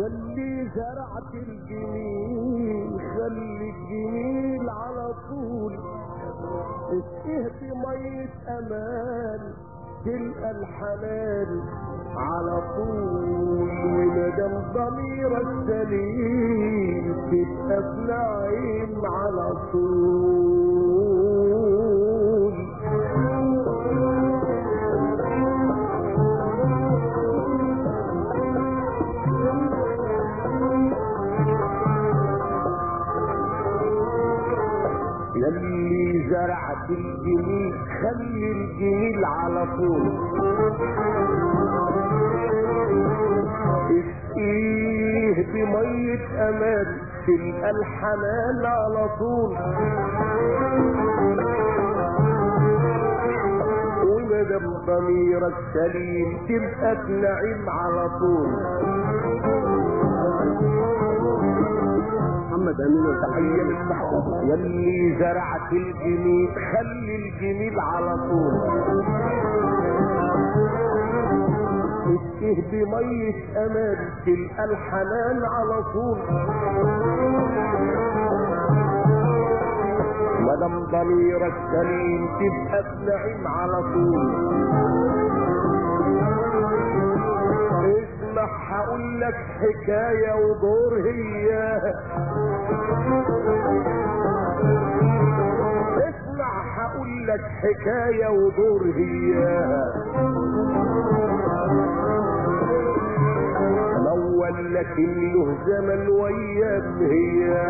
يلي زرعت الجميل خلي الجميل على طول اسقه مية امان تلقى الحلال على طول ومدام ضميرك سليم تبقى في نعيم على طول يلي زرعت الجميل خلي الجميل على طول اسقيه بمية امان تلقى الحنان على طول ومدام ضميرك سليم تبقى في نعيم على طول محمد امين تحيه للصحبه يلي زرعت الجميل خلي الجميل على طول اسقه بمية امان تلقى الحنان على طول مدام ضميرك سليم تبقى في نعيم على طول اسمع هقول لك حكاية ودور هي اسمع هقول لك حكاية ودور هي الاول لكن له زمن ويام هي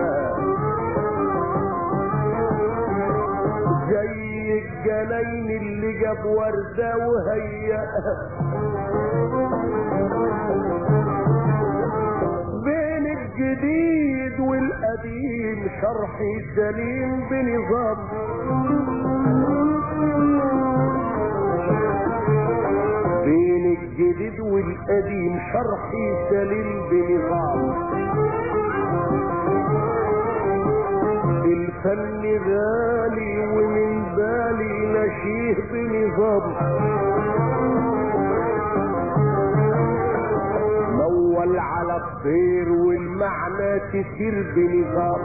زي الجناين اللي جاب وردة وهي بين الجديد والقديم شرح سليم بنظام بين الجديد والقديم شرح سليم بنظام الفن غالي ومن بالي نشيه بنظام مول على الطير والمعنى تسير بنظام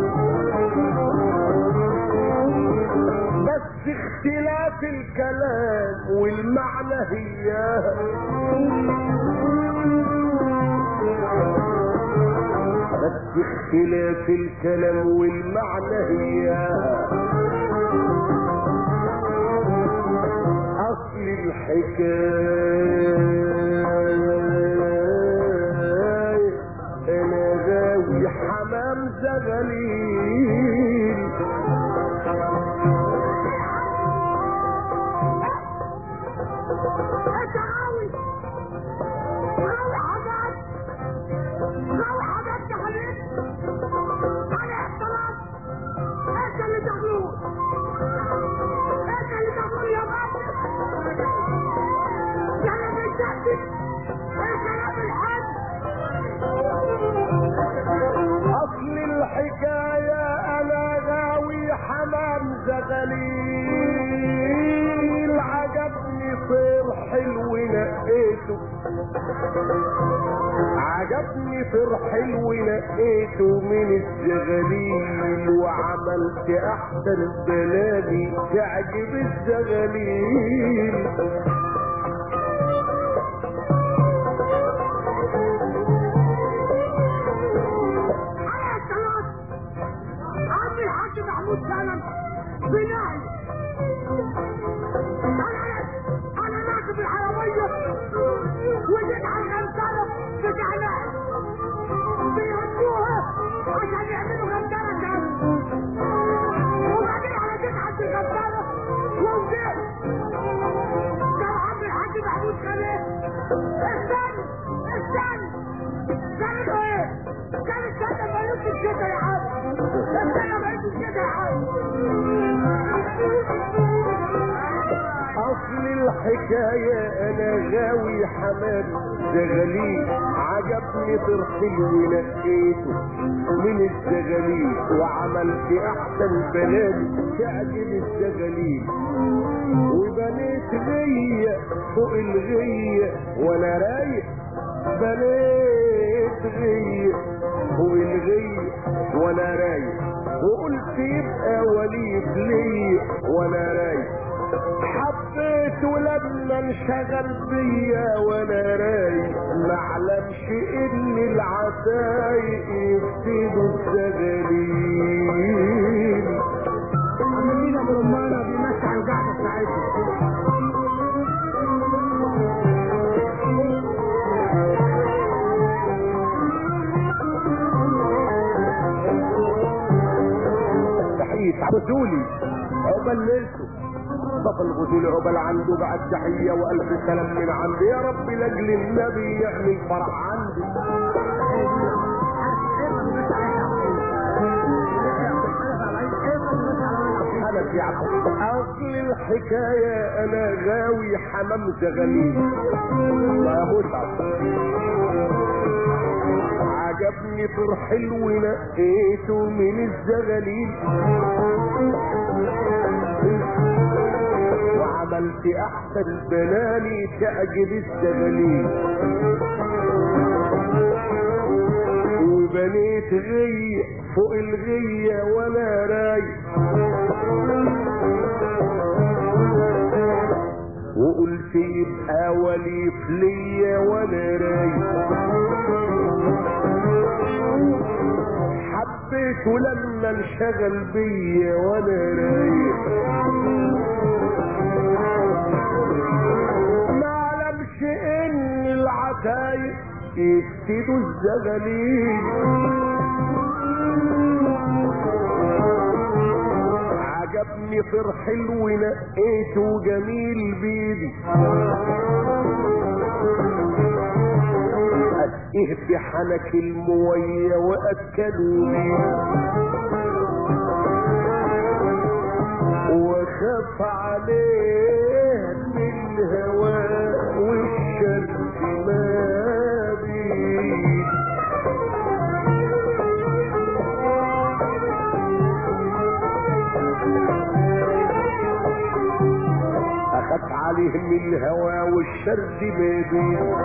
بس اختلاف الكلام والمعنى هي بس اختلاف الكلام والمعنى هي اصل الحكايه انا غاوي حمام زغليل انت عاوز غاوي حاجات غاوي حاجات تحليل على احترام انت اللي تغلو انت اللي تغلو يا بابا كلام الجد الكلام الحد اصل الحكاية انا غاوي حمام زغليل عجبني طير حلو نقيته عجبني طير حلو نقيته من الزغليل وعملت احسن بلادي تعجب الزغليل على الثلاث عم الحاج محمود سالم بناي انا انا راكب الحيوية وجيت على الغنطرة بتاعنا بيودوها عشان يعملوا غنطرة تاني وبعدين على جيت عند الغنطرة ووجيت كان عم الحاج محمود خليل استنى استنى كانت ايه؟ كانت سنة ما يمكن كده يا عم السنة ما يمكن كده يا عم اصل الحكاية انا غاوي حمام زغليل عجبني طرحي ونقيته من الزغليل وعملت احسن بلاد تعجب الزغليل وبنيت غية فوق الغية وانا رايق بنيت بنيت غية فوق الغية وانا رايق وقلت يبقى وليد ليا وانا رايق حبيته لما انشغل بيا وانا رايق معلمش ان العتايق يفسدوا السجالين عمالين ابو رمانه بيمشي على القعده بتاعتنا تحية عبدولي عقبال ليلته صف الغزول عقبال عنده بعد تحية وألف سلام من عندي يا رب لأجل النبي يعمل فرح عندي حنف يا عبد أصل الحكاية أنا غاوي حمام زغليل ما متعب عجبني طر حلو نقيته من الزغاليل وعملت احسن بناني تعجب الزغاليل وبنيت غية فوق الغية وانا رايق وقلت يبقى وليف ليا وانا رايق حبيته لما انشغل بيا وانا رايق ما علمش ان العتايق يفسدوا الزغاليل عجبني طر حلو نقيته جميل بيدي اسقيه في حنك المويه واكلوا بيه وخاف عليه من الهواء والشمس ما بيه اخاف عليه من الهوى والشرد ما بيه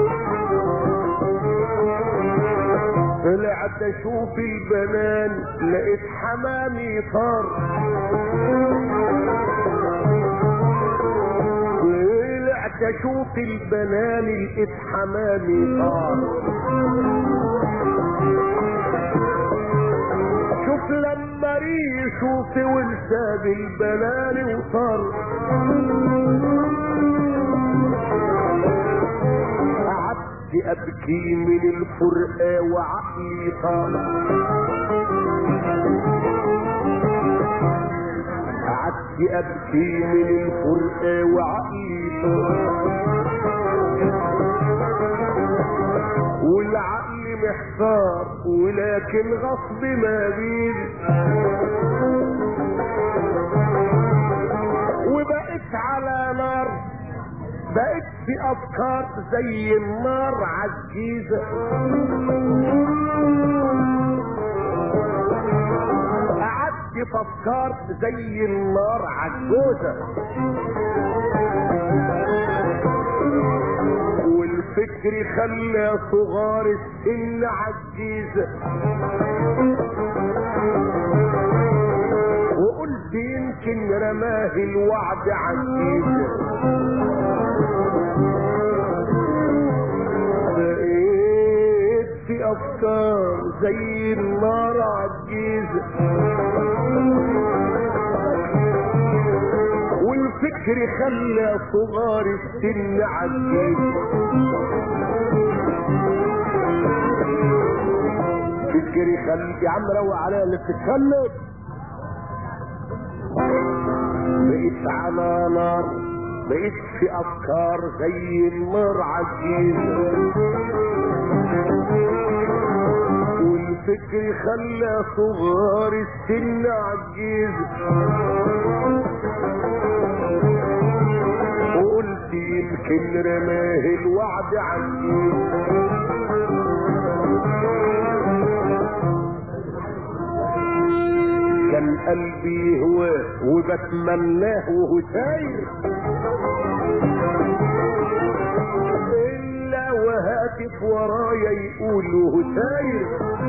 طلعت اشوف البنان لقيت حمامي طار طلعت اشوف البنان لقيت حمامي طار شوف لما ريشوف ولساب البنان وطار قعدت ابكي من الفرقه وعقلي طال قعدت ابكي من الفرقه وعقلي طال والعقل محتار ولكن غصب ما بيدي وبقيت على نار بقيت في افكار زي النار عالجيزة قعدت في افكار زي النار عالجوزة والفكر خلى صغار السن عالجيزة وقلت يمكن رماه الوعد عالجيزة بقيت في افكار زي النار عالجيزة والفكر خلى صغار السن عالجيزة فكري خلي يا عم روق عليا اللي بتتكلم بقيت على نار بقيت في افكار زي النار عالجيزة والفكر خلى صغار السن عالجيزة وقلت يمكن رماه الوعد عالجيزة كان قلبي هواه وبتمناه وهو ساير الا وهات هاتف ورايا يقول وهو ساير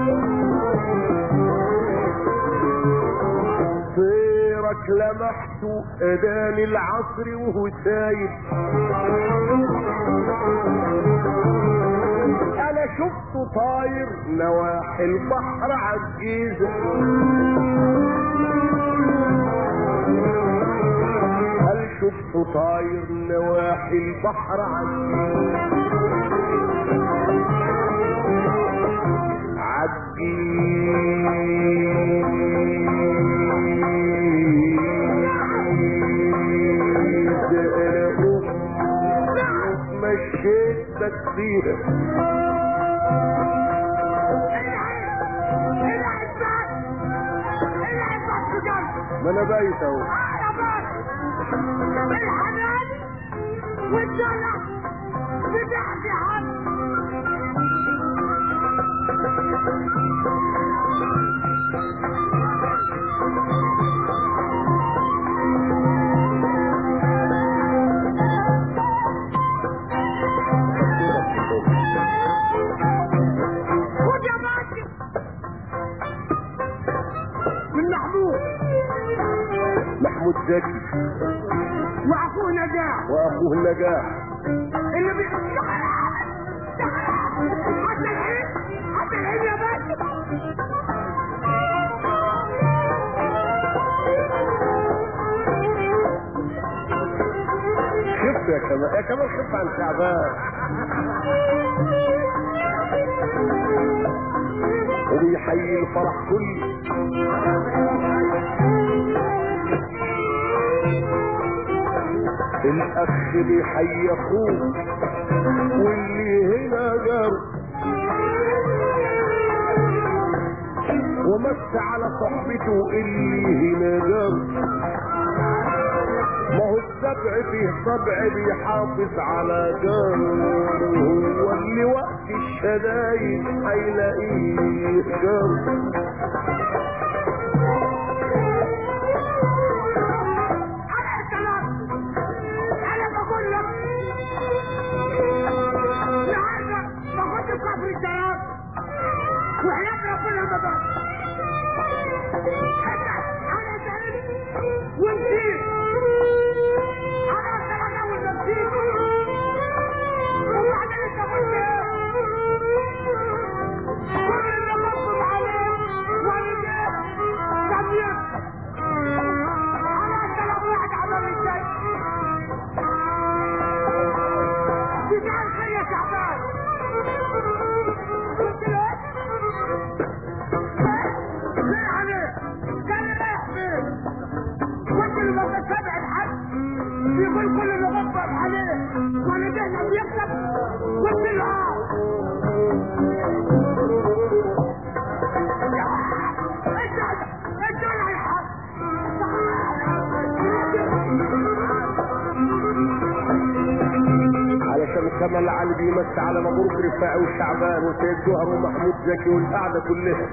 طيرك لمحته اذان العصر وهو ساير انا شفته طاير نواحي البحر عالجيزه هل شفته طاير نواحي البحر عالجيزه عالجيزه مشيت بكثيره ما انا بايت اهو والدلع بتحكي عنه خد يا ماشي من محمود محمود زكي واخوه نجاح واخوه نجاح اللي بي حتى العين حتى العين يا باشا خف يا كمال يا كمال خف عن شعبان وبيحيي الفرح كله الاخ بيحيي اخوه واللي هنا جار ومس على صحبته اللي هنا جار ما هو السبع فيه طبع بيحافظ على جاره هو اللي وقت الشدايد هيلاقيه جاره على الكلام انا بقول لك لعلك ما كنت قبر الجراد وحياة ربنا ما بقى انا زعلت ونسيت انا سرقة ونسيت وبعدين انت قلت ايه كل اللي مطلوب عليه وانا جيت سميت انا سلام واحد عمل الشيء تجعل خير يا شعبان قلت له ليه عليه قال لي رايح فين قلت له ما بتابع الحد يقول كل اللي غضب عليه والدينا بيكسب قلت له اه اجعل اجعل على الحد علشان كمال علي بيمس على مبروك رفاعي وشعبان وسيد جوهر ومحمود زكي والقعده كلها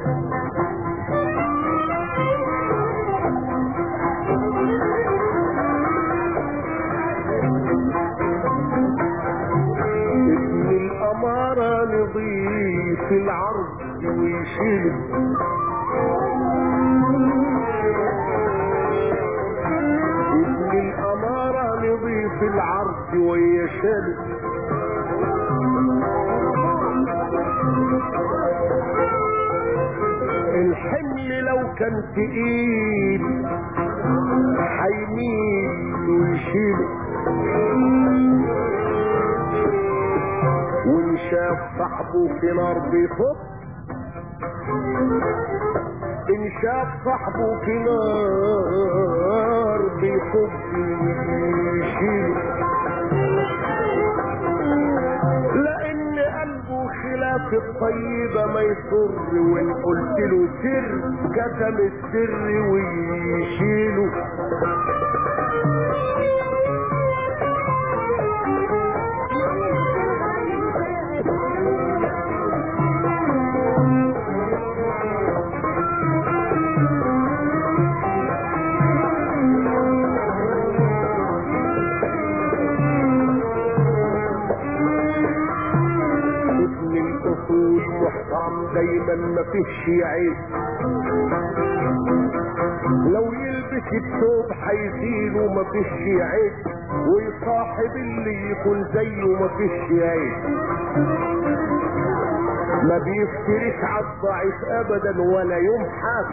ابن الأمارة نضيف العرض ويشيل ابن الأمارة نضيف العرض ويشيل الحمل لو كان تقيل هيميل ويشيله وان شاف صاحبه في نار بيفض ان شاف صاحبه في نار بيفض ويشيله لان قلبه خلاف الطيبة ما يسر وان قلت له سر كتم السر ويشيله الحرم دايما ما فيهش عيب لو يلبس الثوب هيزيله ما فيهش عيب ويصاحب اللي يكون زيه ما فيهش عيب ما بيفترش على الضعيف ابدا ولا يمحك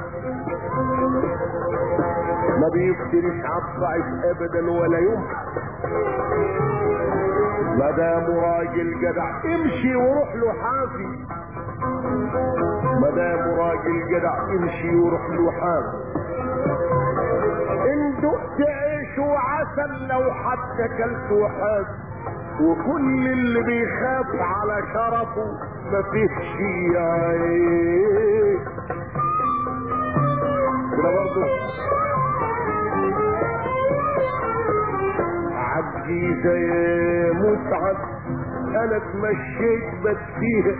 ما بيفترش على الضعيف ابدا ولا يمحك ما دام راجل جدع امشي وروح له حافي ما دام راجل جدع امشي وروح له حافي ان دقت عيش وعسل لو حتى كلت وحاف وكل اللي بيخاف على شرفه ما فيهش عيب كده برضه عجيزة يا متعب انا اتمشيت بسيها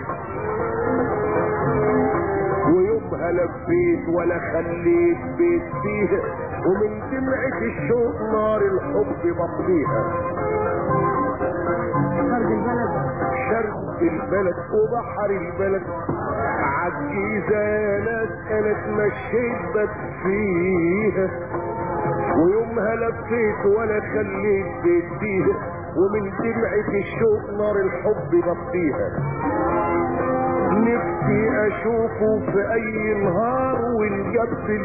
ويومها لفيت ولا خليت بيت فيها ومن دمعة الشوق نار الحب بطليها خارج البلد شرق البلد وبحر البلد عجيزة يا ناس انا اتمشيت بس فيها ويومها لفيت ولا خليت بيت فيها ومن دمعة الشوق نار الحب بطيها نفسي اشوفه في اي نهار ونقبل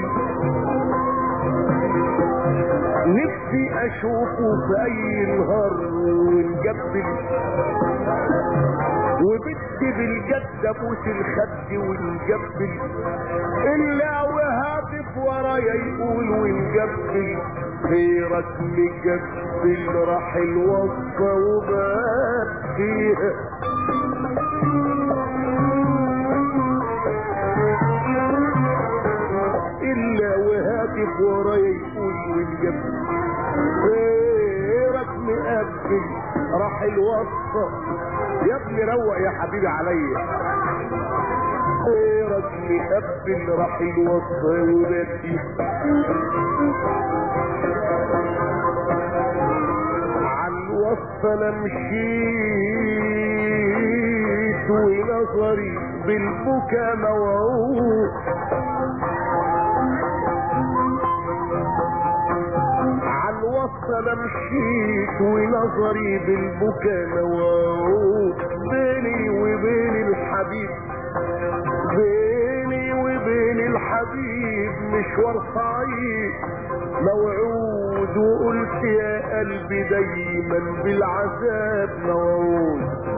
نفسي اشوفه في اي نهار ونقبل وبدي بالجد ابوس الخد ونقبل الا وهاتف ورايا يقول ونقبل خيرك مقبل راح الوصفة وبات فيها الا وهاتف ورايا يقول ونقبل خيرك مقبل راح الوصفة يا ابني روق يا حبيبي عليا خيرك مقبل راح الوصفة وباتي عالوصفة انا مشيت ونظري بالبكا موعود عالوصفة انا مشيت ونظري بالبكا موعود بيني وبين الحبيب بيني وبين الحبيب مشوار صعيب موعود وقلت يا قلبي دايما بالعذاب موعود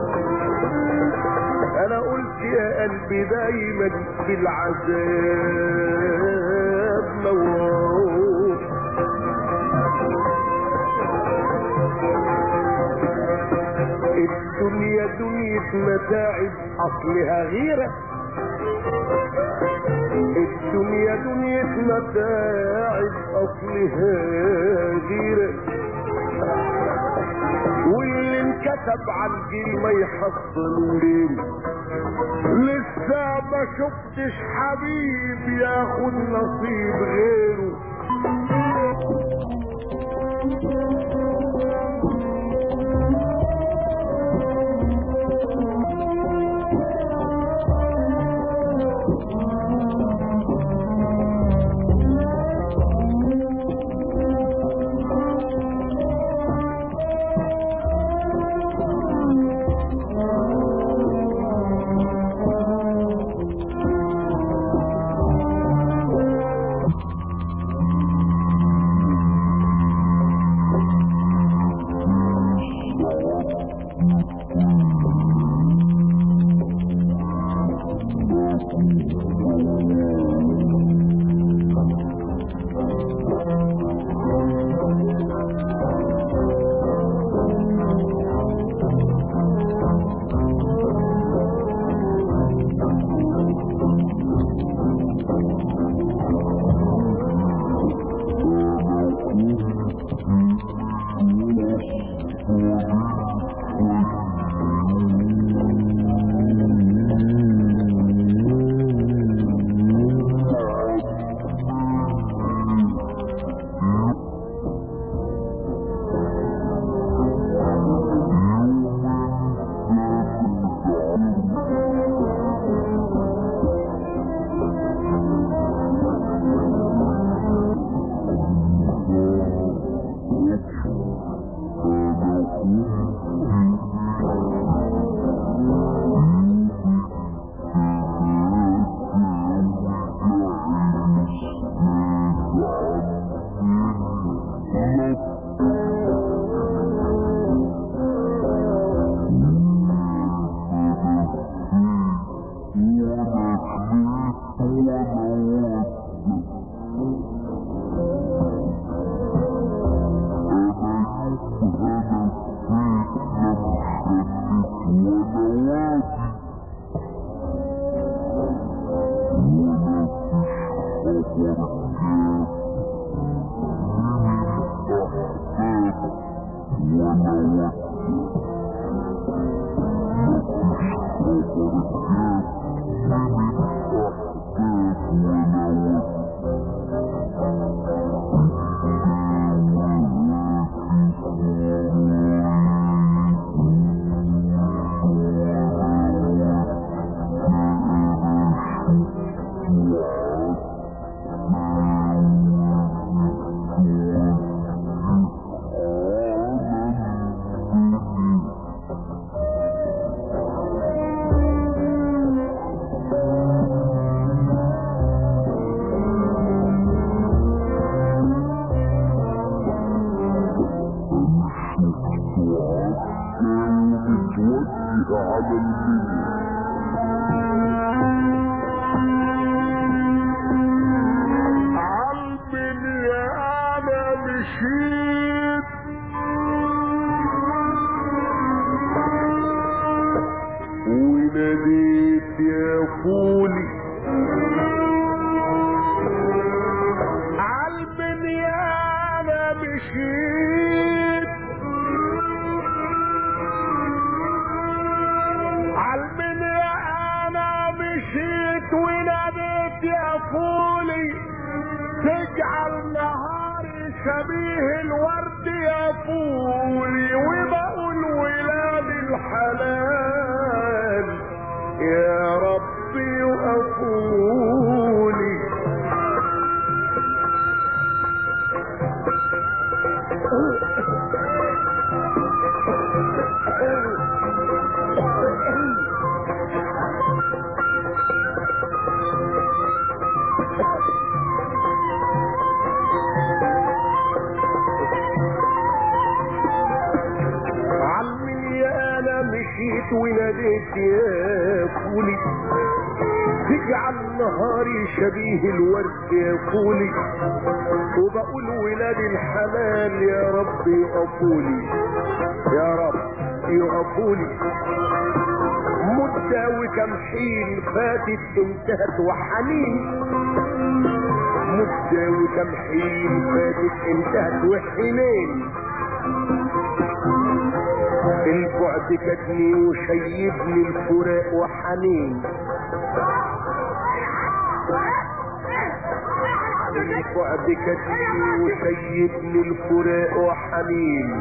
انا قلت يا قلبي دايما بالعذاب موعود الدنيا دنيا متاعب اصلها غيرة الدنيا دنيا متاعب اصلها غيرة واللي انكتب على الجيل ما يحصل ليه لسه ما شفتش حبيب ياخد نصيب غيره انتهت وحنين مدة وكم حين فاتت انتهت وحنين البعد كدني وشيبني الفراق وحنين البعد كدني وشيبني الفراق وحنين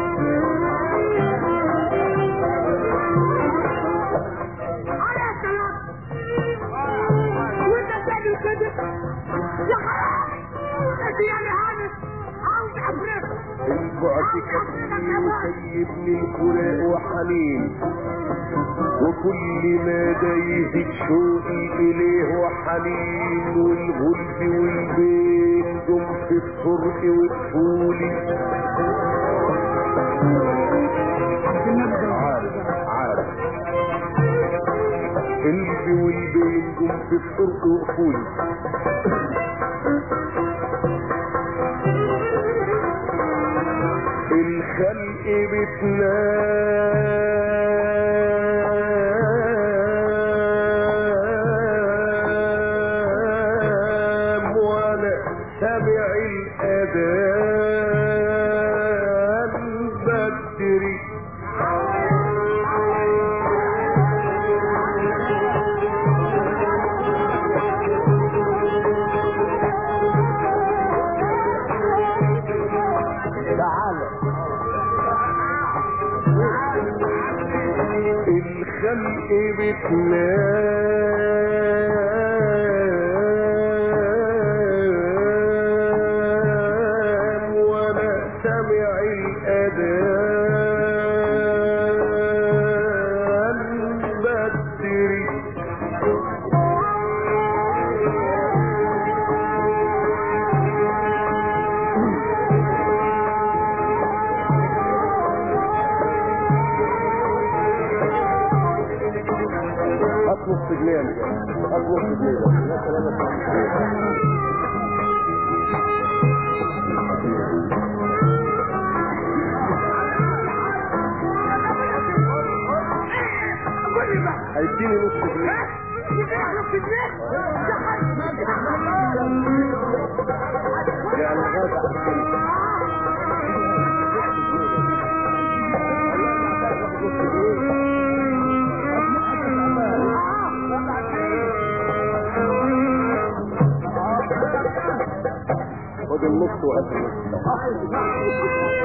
البعد كدني وسيبني الفراق وحنين وكل ما ده يزيد شوقي اليه وحنين والغلب والبين دم في الطرق وطفولي عارف عارف قلبي والبين دم في الطرق وطفولي الخلق بتنام وانا سامع الاذان بدري تعالى الخلق بتنام وانا سامع سمع الأذان بدري اطلب سجنين اطلب سجنين يا سلام قول لي بقى هيديني نص جنيه يعني غدا خد النص وهات النص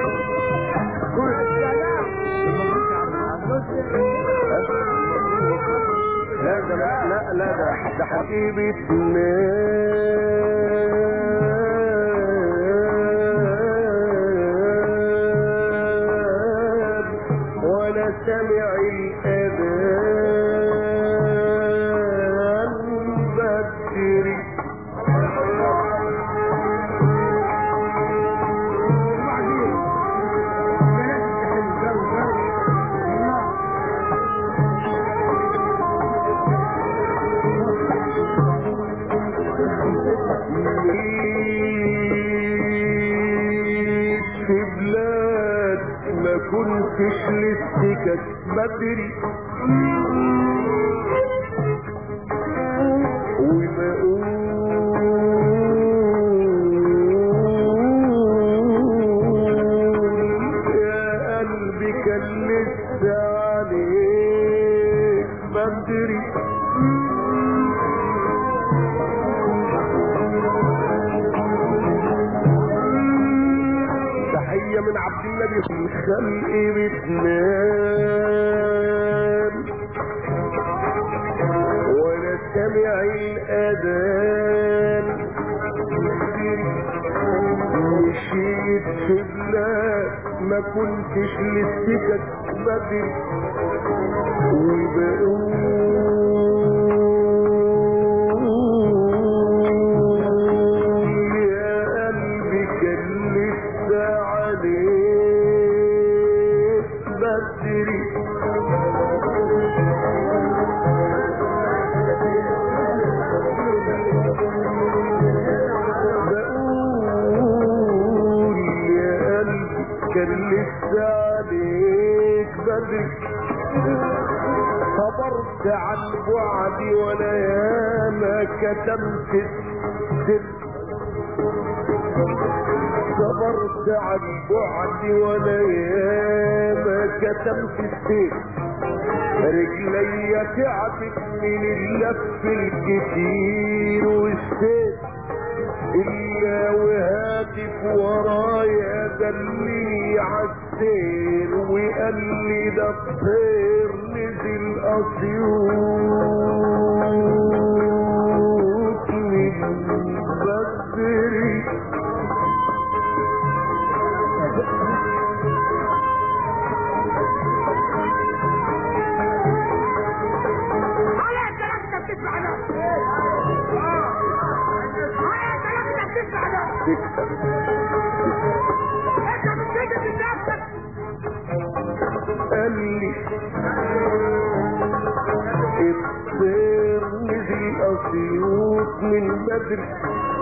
لا ده لا لا لا ده ده حبيبي تنام وانا سامع الاذان بدري في بلاد ما كنتش للسكك بدري وما أقول يا قلبي كان لسه عليك بدري تحية من عبد النبي في الخلق بتنام وانا سامع الاذان مشيت في بلاد ما كنتش للسكك بدري وبقول يا قلبي كان لسه عليك بدري بقول يا قلبي كان لسه عليك بدري صبرت عن بعدي وانا ياما كتمت السر صبرت عن بعدي وانا ياما كتمت السر رجلي تعبت من اللف الكتير والسير إلا وهاتف ورايا دلني عالسير وقال لي ده الطير نزل أسيوط من بدري على الكلام ده بتسمع ده على الكلام ده بتسمع ده تكسب انت بتسجد لنفسك قال لي الطير نزل أسيوط من بدري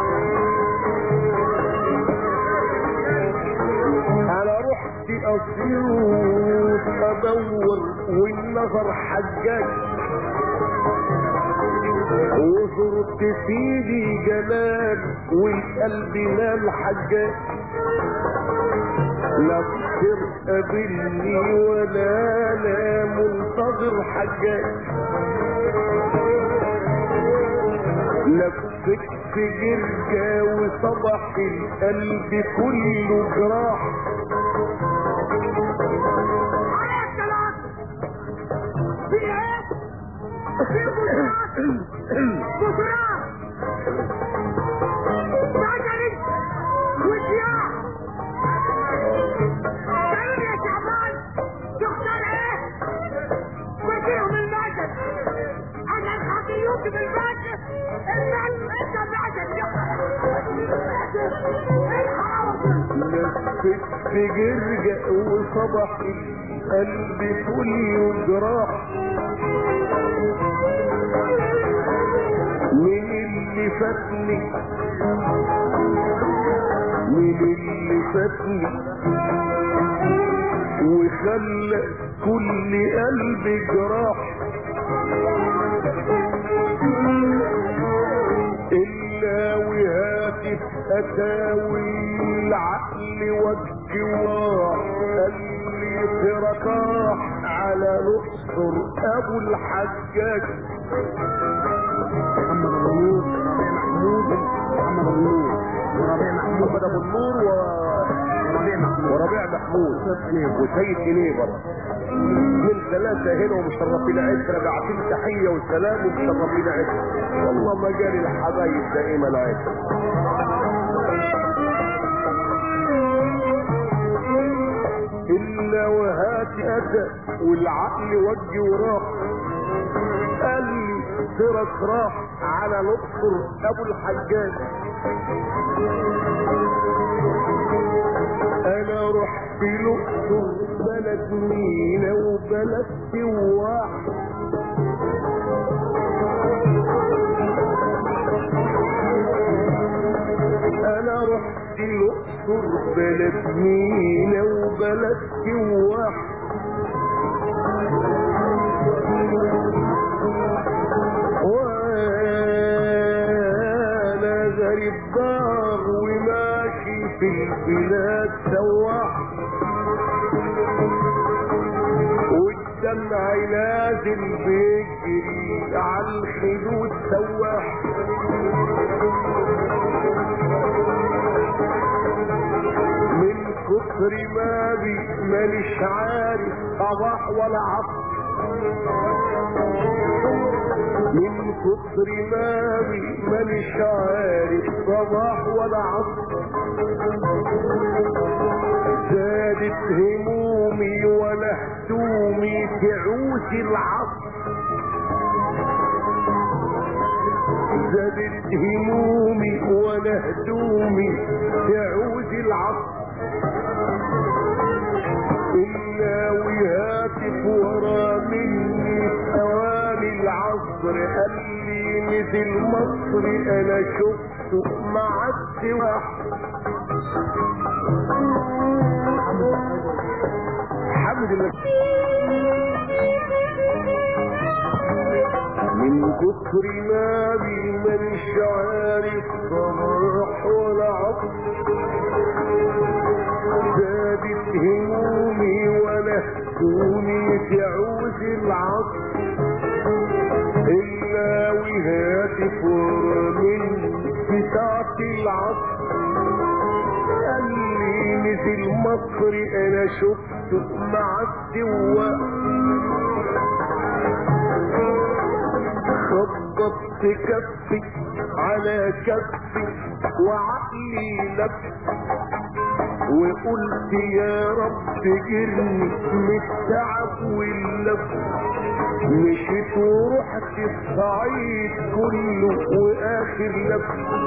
انا رحت اسيوط ادور والنظر حجاج وزرت سيدي جمال والقلب نال حجاج لا الطير قابلني ولا انا منتظر حجاج لفت في جرجة وصبح القلب كله جراح على الكلام في ايه في بشرات بشرات بدري وشياع موت بالباشا الناس انت بعدك لفت في جرجة وصبح القلب كله جراح من اللي فاتني من اللي فاتني وخلى كل قلب جراح إلا وهاتف أتاوي العقل والجوار اللي تركاح على الأقصر أبو الحجاج محمد ابو النور وربيع محمود محمد ابو النور وربيع محمود محمد أبو النور و... وربيع محمود وربيع محمود وسيد إليبر من ثلاثة هنا ومشرفين عشرة بعتين تحية وسلام ومشرفين عشرة والله ما جالي الحبايب دائما عشرة إلا وهات أتى والعقل وجه وراح قال لي سيرك راح على الأقصر أبو الحجاج انا رحت الاقصر بلد مينا وبلد سواح انا رحت الاقصر بلد مينا وبلد سواح وانا غريب دار وماشي في البلاد سواح والدمع نازل بيجري على الخدود سواح من كتر ما بي مانيش عارف صباح ولا عصر من كتر ما بي مانيش عارف صباح ولا عصر زادت همومي ولا هدومي تعوز العصر زادت همومي ولا هدومي تعوز العصر إلا وهاتف ورا مني ثواني العصر قال لي مثل مصر أنا شفته مع السواح الحمد لله من كتر ما بي مانيش عارف صباح ولا عصر زادت همومي ولا هدومي تعوز العصر إلا وهاتف ورا من بتاعة العصر قال لي نزل مصر انا شفته مع السواق خبطت كفي على كفي وعقلي لف وقلت يا رب جرني من التعب واللف مشيت ورحت الصعيد كله واخر لف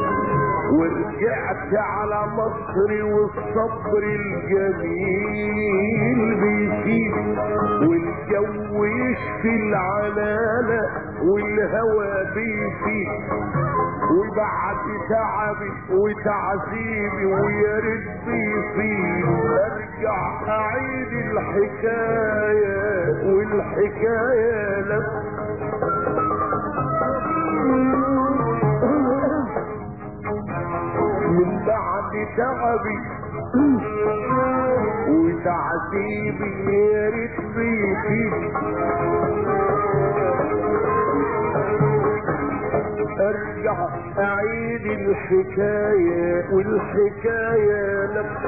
ورجعت على مصر والصبر الجميل بيزيد والجو يشفي العلالة والهوى بيزيد وبعد تعبي وتعذيبي ويا ريت بيصيب ارجع اعيد الحكايه والحكايه لك من بعد تعبي وتعذيبي يا ريت بيصيب ارجع اعيد الحكاية والحكاية نفس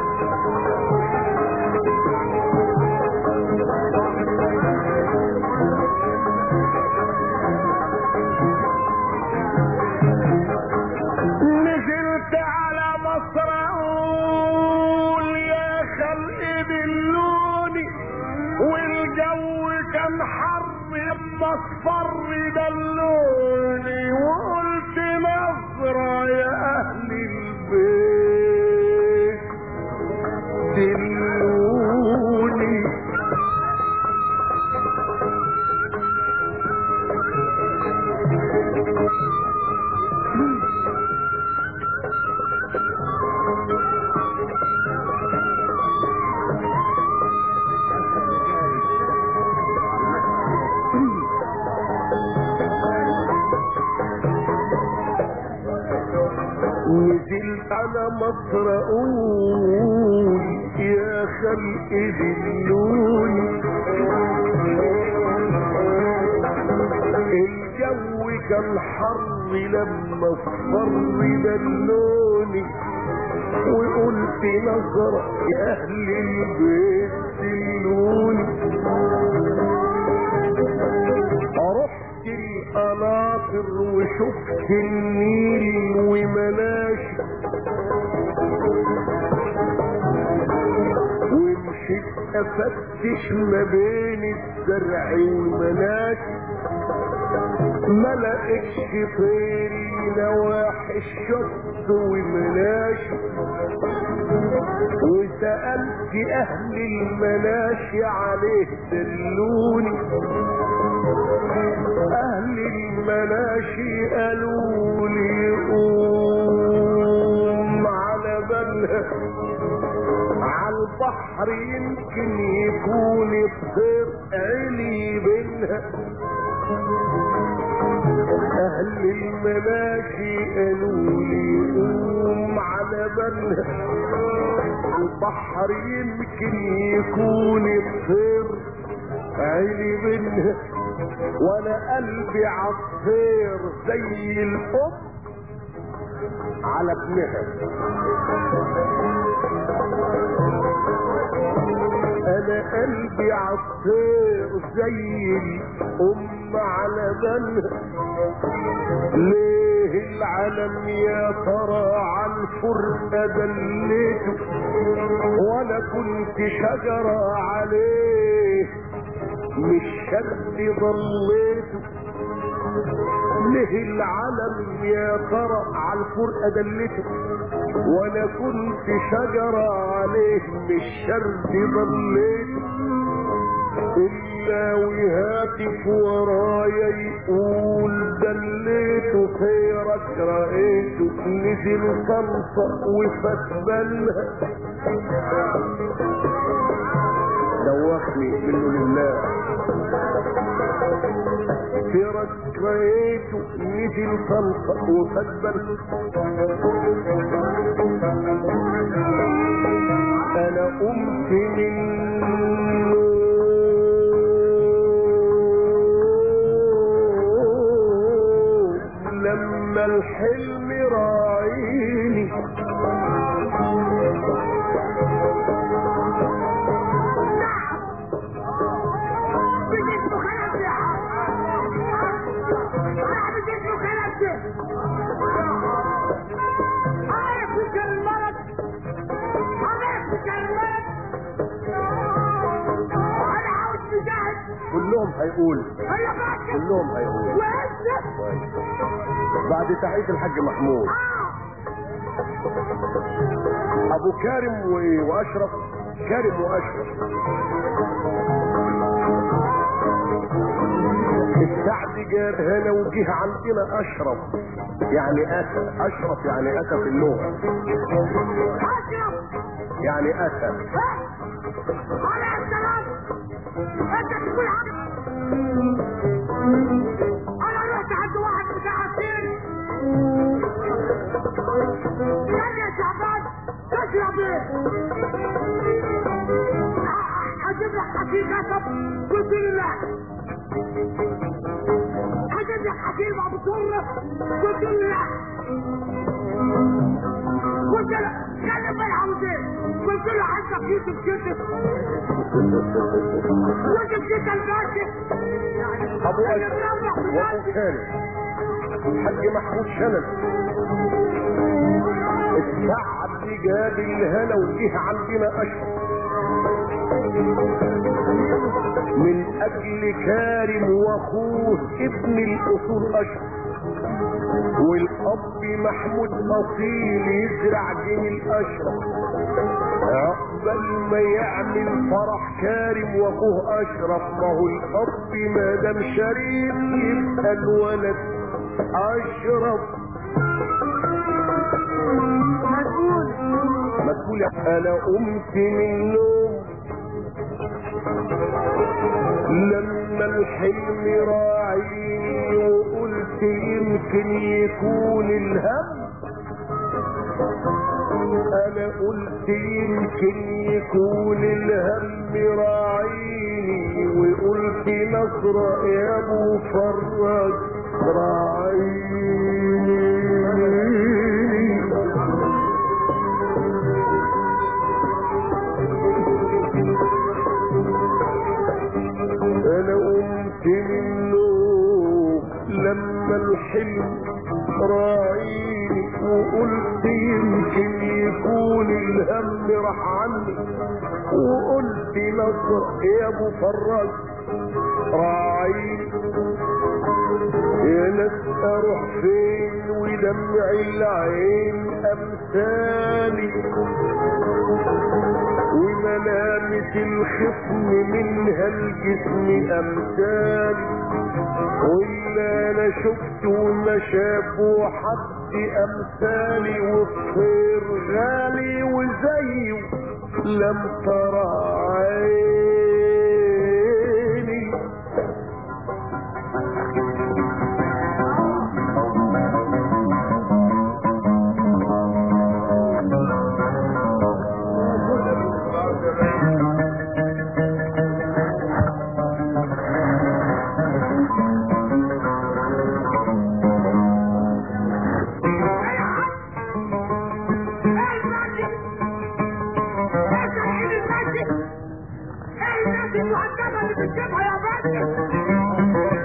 نزلت على مصر اقول يا خلق دلوني والجو كان حر المصفر دلوني وقلت نظرة يا أهل البيت دلوني نزلت على مصر اقول يا خلق دلوني الجو كان حر لما الصر دلوني وقلت نظرة يا اهل البيت دلوني رحت القناطر وشفت النيل ومناشي ومشيت افتش ما بين الزرع والمناشي ما لقيتش طيري نواحي الشط ومناشي وسألت أهل المناشي عليه دلوني أهل المناشي قالوا لي قوم على بالها على البحر يمكن يكون الطير علي بينها أهل المناشي قالوا لي قوم على بالها البحر يمكن يكون الطير عيني منها وانا قلبي عصفير زي الام على ابنها انا قلبي عصفير زي الام على بنها ليه العالم يا ترى على الفرقة دليته وانا كنت شجرة عليه مش شد ضليته ليه العالم يا ترى على الفرقة دلته وانا كنت شجرة عليه مش شرد ضليته الا وهاتف ورايا يقول دليته خيرك رأيته نزل صلصة وفتبلها دوخني منه لله خيرك رأيته نزل صلصة وفتبل انا قمت من لما الحلم راعيني بجسمه خلف يا راح بجسمه خلف عارف المرض عارف المرض انا عاوز تجاهد كلهم هيقول هيا باشا كلهم هيقول وانت طيب. بعد تحية الحاج محمود ابو كارم و- واشرف كارم واشرف السعد جاب هنا وجه عندنا اشرف يعني اتى اشرف يعني اتى في اللغه اشرف يعني اتى على السلام انت تقول عارف انا رحت عند واحد بتاع السير قال يا شعبان تشرب ايه اجيب لك حكيم قصب قلت له لا اجيب لك حكيم ابو طره قلت له لا قلت له كلم العاوز ايه قلت له عندك يوسف كتب يوسف كتب الباشا ابو اشرف وابو كارم الحاج محمود شنب السعد جاب الهنا وجه عندنا اشرف من لاجل كارم واخوه ابن الاصول اشرف والاب محمود اصيل يزرع جميل اشرف عقبال ما يعمل فرح كارم واخوه اشرف ما هو الاب ما دام شريف يبقى الولد اشرف مسؤول مسؤول انا قمت من النوم لما الحلم راعيني وقلت يمكن يكون الهم انا قلت يمكن يكون الهم راعيني وقلت نصر يا ابو فرج راعيني انا قمت من النوم لما الحلم راعيني وقلت يمكن يكون الهم راح عني وقلت نصر يا ابو فراج راعيني يا ناس اروح فين ودمع العين امثالي وملامس الخصم منها الجسم امثال ولا انا شفت وما شافوا حد امثالي والطير غالي وزيه لم ترى عيني ايه المسجد ايه تحيين المسجد ايه الناس المهدمه اللي بتجيبها يا مسجد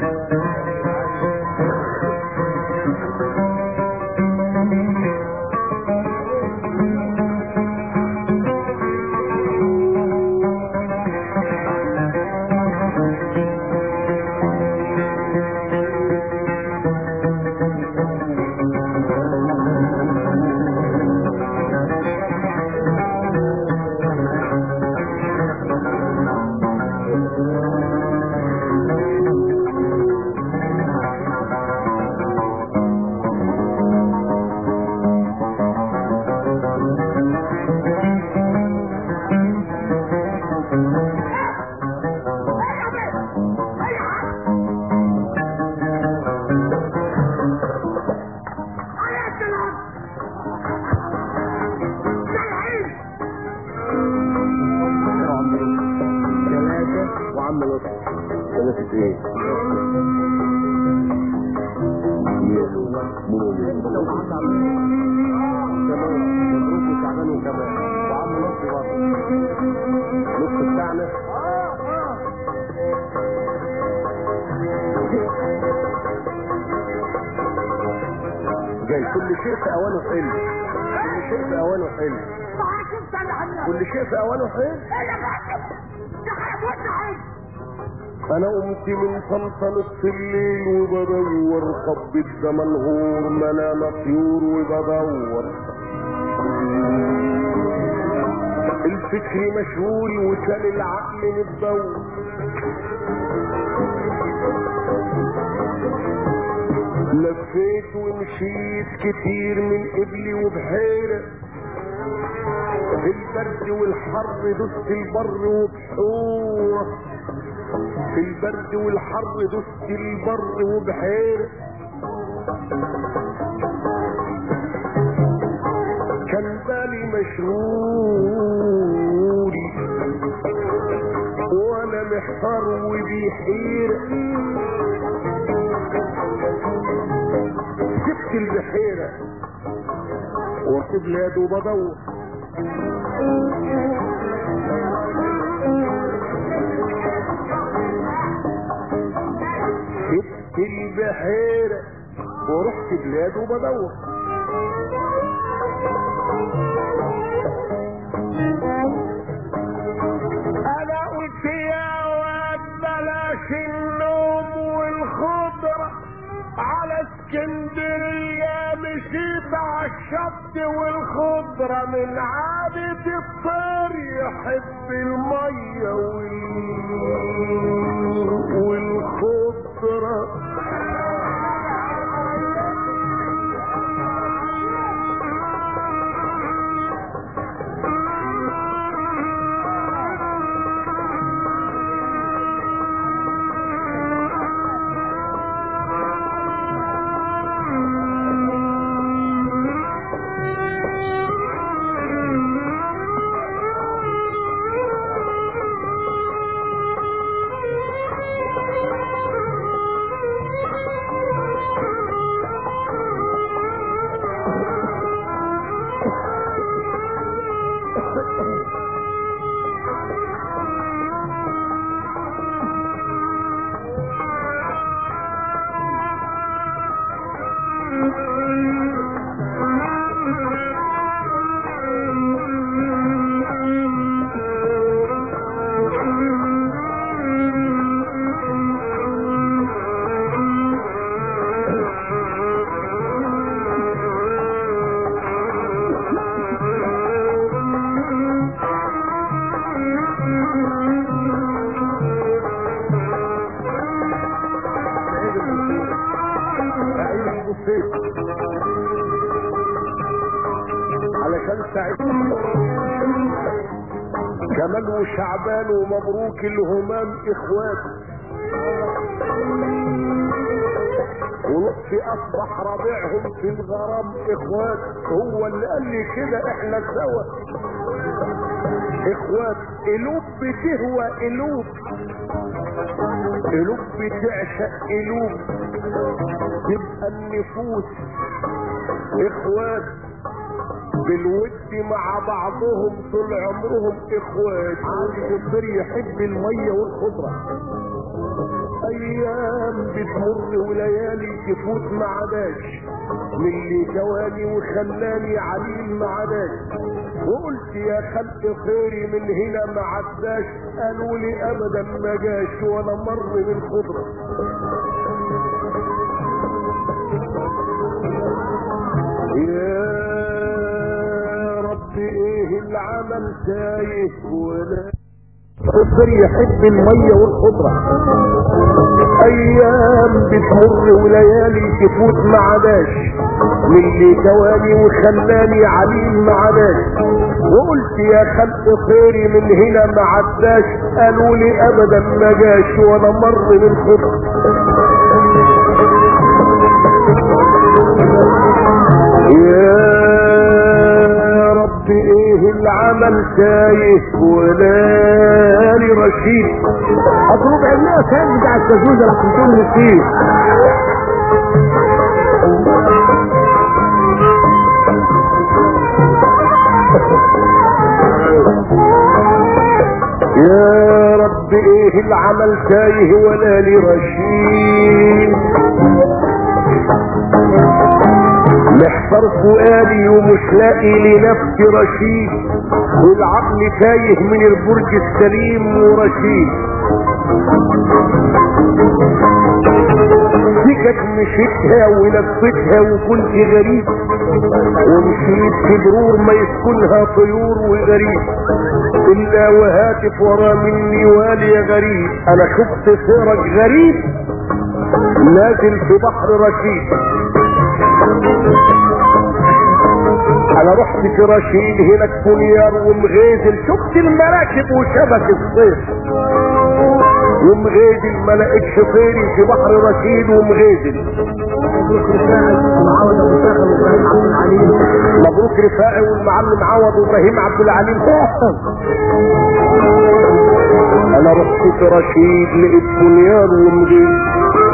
ثلاثة وعم لطفي ثلاثة ايه؟ انت وعم عبد كمان مبروك وشعبان وكمان وعم لطفي برضه نص بتاعنا جاي كل شيء في اوانه حلو كل شيء في اوانه حلو كل شيء في اوانه حلو انا قمت من صمت نص الليل وبدور خبط ده منهور ملامة طيور وبدور الفكر مشغول وكان العقل متدور لفيت ومشيت كتير من قبلي وبحيرة في البرد والحر دست البر وبحورة في البرد والحر دست البر وبحيرة كان بالي مشغول وانا محتار وبيحير سبت البحيرة ورحت بلاد وبدور سبت البحيرة ورحت بلاد وبدور انا قلت يا واد بلاش جاش النوم والخضرة على اسكندرية مشيت على الشط والخضرة من عادة الطير يحب المية وال... والخضرة علشان سعيد كمال وشعبان ومبروك الهمام اخوات ولطفي اصبح ربيعهم في الغرام اخوات هو اللي قال لي كده احنا سوا اخوات قلوب بتهوى قلوب قلوب بتعشق قلوب تبقى النفوس اخوات بالود مع بعضهم طول عمرهم اخوات الكبير يحب المية والخضرة ايام بتمر وليالي تفوت ما عداش من اللي جواني وخلاني عليل ما عداش وقلت يا خلق خيري من هنا ما عداش قالوا لي ابدا ما جاش ولا مر من خضره يا رب ايه العمل تايه ولا الخضر يحب المية والخضرة ايام بتمر وليالي تفوت ما عداش من اللي جواني وخلاني عليل ما عداش وقلت يا خلق خيري من هنا ما عداش قالوا لي ابدا ما جاش ولا مر من خضر يا رب ايه العمل تايه ولاني رشيد اضرب عينيه كان بتاع التجوز اللي كنتم فيه يا رب ايه العمل تايه ولا لي رشيد محتار فؤادي ومش لاقي لنفسي رشيد والعقل تايه من البرج السليم ورشيد سكت مشيتها ولفتها وكنت غريب ومشيت في برور ما يسكنها طيور وغريب الا وهاتف ورا مني والي غريب انا شفت سيرك غريب نازل في بحر رشيد انا رحت في رشيد هناك بنيار ومغيزل شفت المراكب وشبك الصيف ومغيزل ما لقيتش طيري في بحر رشيد ومغيزل مبروك رفاعي والمعلم عوض وابراهيم عبد العليم انا رحت في رشيد لقيت بنيار ومغيزل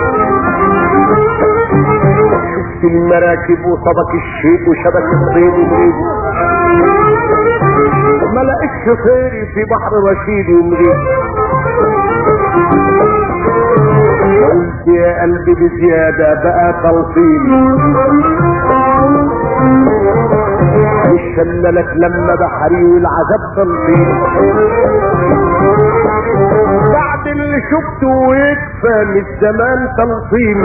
شفت المراكب وطبق الشيك وشبك الصيد ومريد ما لقيتش خيري في بحر رشيد ومريد قلت يا قلبي بزيادة بقى تلطيم مش شللك لما بحري والعذاب تلطيم بعد اللي شفته ويكفى من الزمان تلطيم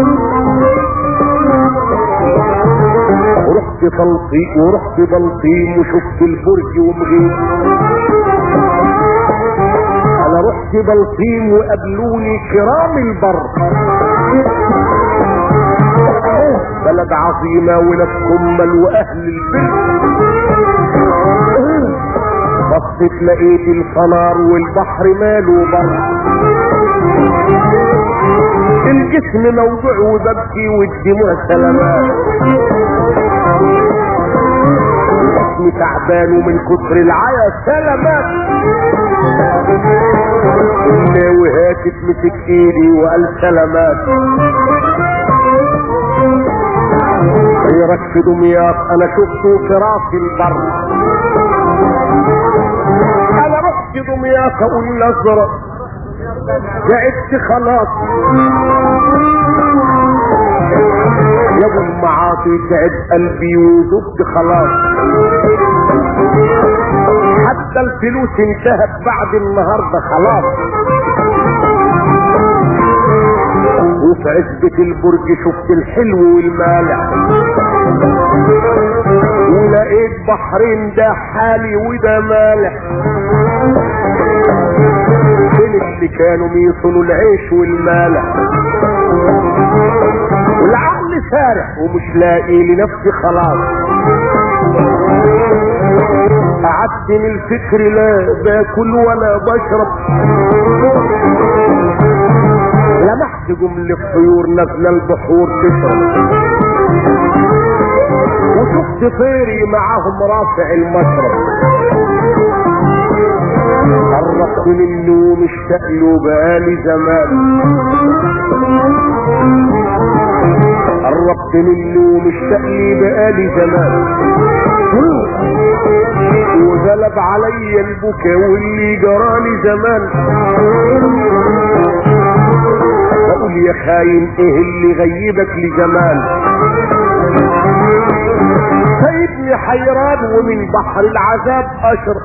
ورحت تلطيم ورحت بلطيم وشفت البرج ومغيب انا رحت بلطيم وقابلوني كرام البر بلد عظيمة وناس كمل واهل البر بصيت لقيت الفنار والبحر ماله بر الجسم موجوع وببكي والدموع سلامات جسمي تعبان ومن كتر العيا سلامات ناوي هاتف مسك ايدي وقال سلامات غيرك في دمياط انا شفته في راس البر انا رحت دمياط اقول نظرة تعبت خلاص يا ابو المعاصي تعب قلبي وذبت خلاص حتى الفلوس انتهت بعد النهارده خلاص وفي عزبة البرج شفت الحلو والمالح ولقيت بحرين ده حالي وده مالح فين اللي كانوا بيصلوا العيش والمالح والعقل سارح ومش لاقي لنفسي خلاص قعدت من الفكر لا باكل ولا بشرب لمحت جملة طيور نازلة البحور تشرب وشفت طيري معاهم رافع المشرب قربت من النوم اشتاق له بقالي زمان قربت من النوم اشتاق لي بقالي زمان وغلب عليا البكا واللي جرالي زمان بقول يا خاين ايه اللي غيبك لزمان سيبني حيران ومن بحر العذاب اشرب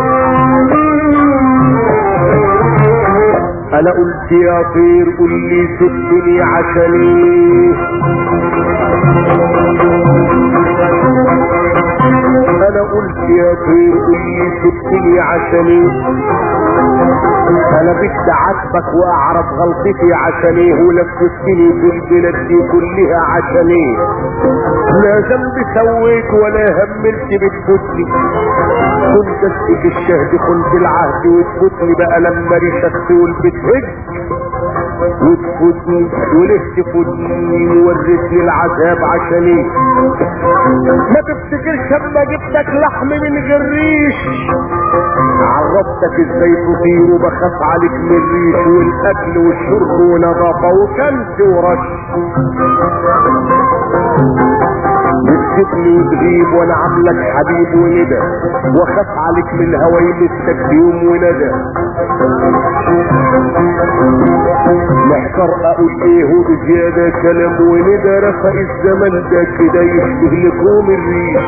انا قلت يا طير قل لي سبني عشان ايه انا قلت يا طير قل لي سبني عشان ايه انا بدي عاتبك واعرف غلطتي عشان ايه ولفتني في البلاد دي كلها عشان ايه لا ذنب سويت ولا هملت بتفوتني كنت اسقي الشهد كنت العهد وتفوتني بقى لما ريشت والبتهج وتفوتني وليه تفوتني وورثني العذاب عشان ايه ما تفتكرش اما جبتك لحم من غير ريش عرفتك ازاي تطير وبخاف عليك من الريش والاكل والشرب ونظافه وكنس ورش بتسيبني وتغيب وانا عاملك حبيب وندى واخاف عليك من الهوى يمسك يوم وندى محتار اقول ايه هو بزيادة كلام وندى رفق الزمن ده كده يشبه لكوم الريش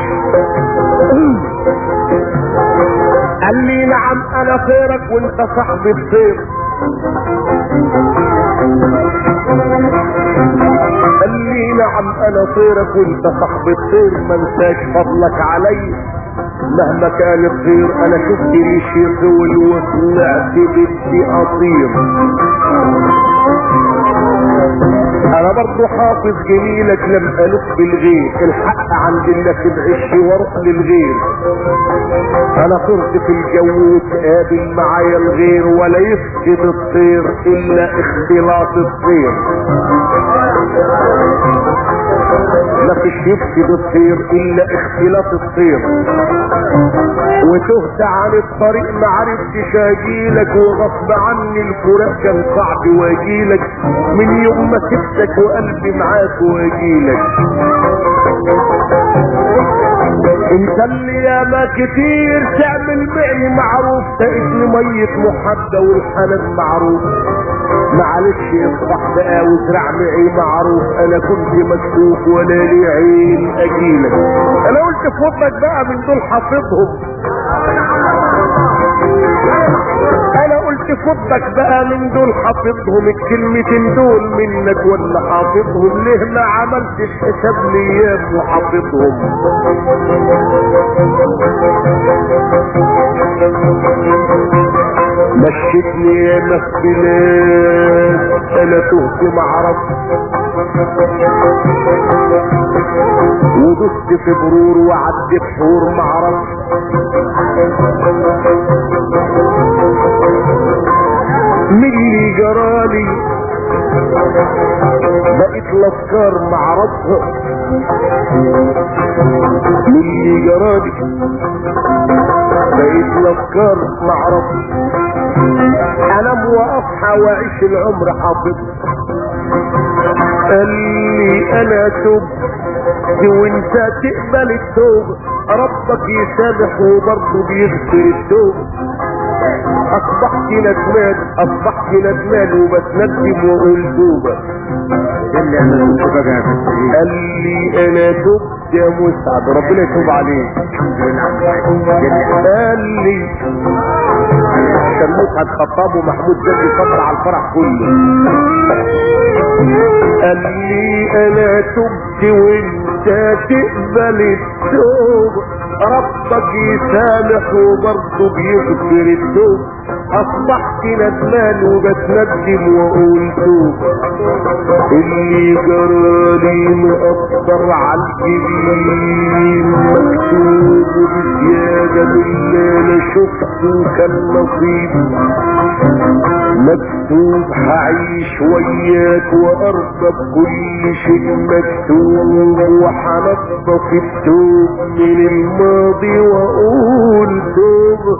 قال لي نعم انا خيرك وانت صاحبي الخير قال لي نعم انا طيرك وانت صاحب الطير ما انساش فضلك علي مهما كان الطير انا شفت ريش يطول وطلعت بدي اطير انا برضو حافظ جميلك لم الف بالغير الحق عند الله تبعش واروح للغير انا طرت في الجو وتقابل معايا الغير ولا يفقد الطير الا اختلاط الطير ما فيش يفقد الطير الا اختلاط الطير وتهت عن الطريق ما عرفتش اجيلك وغصب عني الفراق كان صعب واجيلك من يوم ما سبتك وقلبي معاك واجيلك انت اللي ياما كتير تعمل معي معروف تقتل مية محدة والحنان معروف معلش اصبح بقى وزرع معي معروف انا كنت مكتوب ولا لي عين اجيلك انا قلت في ودنك بقى من دول حافظهم انا قلت في يفضك بقى من دول حافظهم الكلمتين دول منك ولا حافظهم ليه ما عملتش حساب ليام وحافظهم مشيتني يا مخبلات انا تهت معرف ودست في برور وعدت حور معرف من اللي جرالي بقيت الافكار معرفها من اللي جرالي بقيت الافكار معرفها انام واصحى واعيش العمر حافظ قال لي انا تبت وانت تقبل التوبة ربك يسامح وبرضه بيغفر التوبة اصبحت ندمان اصبحت ندمان وبتندم واقول توبة اللي انا كنت بقى في السرير قال لي انا تبت يا مسعد ربنا يتوب عليك الحمد لله عم الحاج اللي قال لي كان مسعد خطاب ومحمود زكي صبر على الفرح كله قال لي انا تبت وانت تقبل التوبة ربك يسامح وبرضه بيغفر التوب اصبحت ندمان وبتندم واقول توبة اللي جرالي مقدر على الجبين مكتوب بزيادة من اللي انا شفته كان نصيبي مكتوب هعيش وياك وارضى بكل شيء مكتوب وحنضف التوب من الماضي واقول توب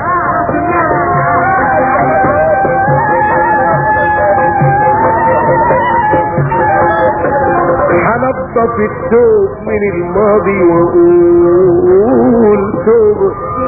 هنضف التوب من الماضي واقول توب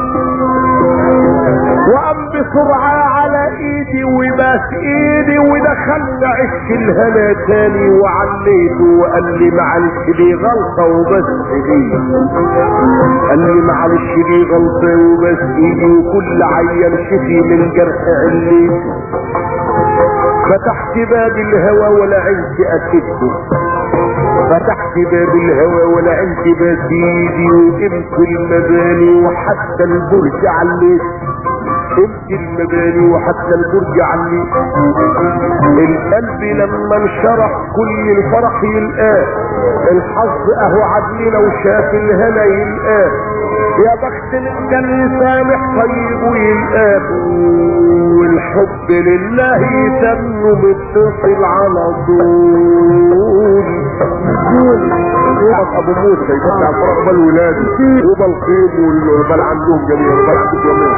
وقام بسرعة على ايدي وباس ايدي ودخلنا عش الهنا تاني وعليته وقال لي معلش دي غلطة وبس دي قال لي معلش دي غلطة وبس ايدي وكل عيان شفي من جرح عليته فتحت باب الهوى ولا عندي اسده فتحت باب الهوى ولا عندي بسيدي وقمت المباني وحتى البرج عليت قمت المباني وحتى البرج عليت القلب لما انشرح كل الفرح يلقاه الحظ اهو عدلي لو شاف الهنا يلقاه يا بخت من كان سامح طيب ويلقاه والحب لله يتم متصل على طول يومك ابو موسى يفتح الفرح بل ولاده وبل قيم وبل عندهم جميع وبل عندهم جميع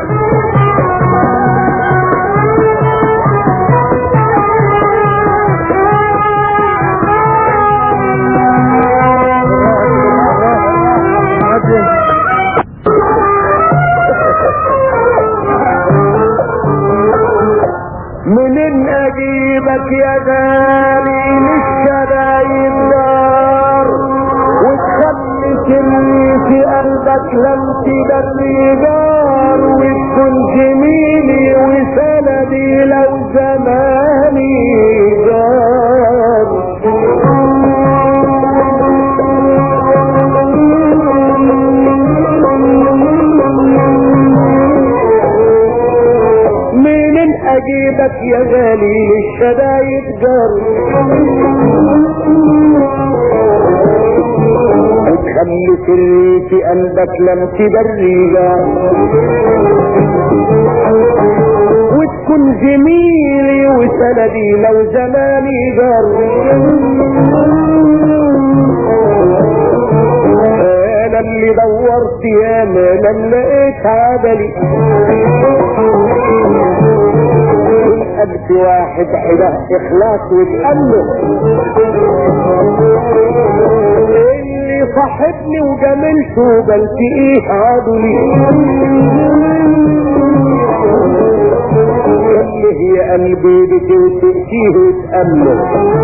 منين اجيبك يا غالي للشرايين نار وتخلي سري في قلبك لم تبني جار وتكون جميلي وسندي لو زماني جار منين اجيبك يا غالي للشدايد جر وتخلي سري في قلبك لم تبري جار وتكون جميلي وسندي لو زماني جر انا اللي دورت ياما لم لقيت عدلي قد واحد حده اخلاص وتأمل اللي صاحبني وجملته بلتقيه عدلي اللي هي قلبي بتوسئتيه وتأمل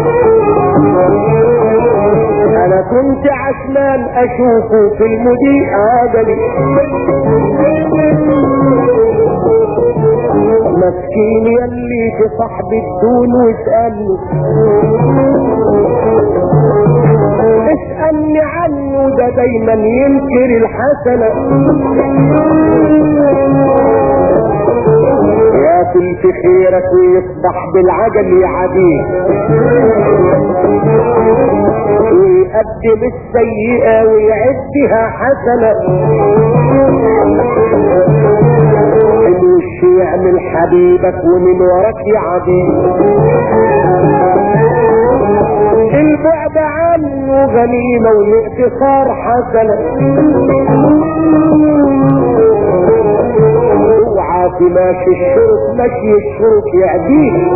انا كنت عشمان اشوفه في المضيء عدلي مسكين يلي في صاحب الدون واسألني اسألني عنه ده دايما ينكر الحسنة ياكل في خيرك ويصبح بالعجل يعاديك ويقدم السيئة ويعدها حسنة الوش يعمل حبيبك ومن وراك يعاديك البعد عنه غنيمة والاقتصار حسنة اوعى تماشي الشرك مشي الشرك يعديك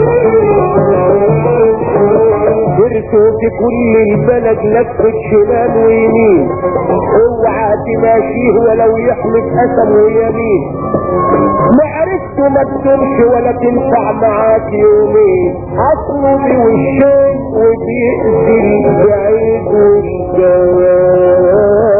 سرته في كل البلد لفت شمال ويمين اوعى تماشيه ولو يحلف قسم ويمين معرفته ما تدومش ولا تنفع معاك يومين اصله بوشين وبيأذي البعيد والجوار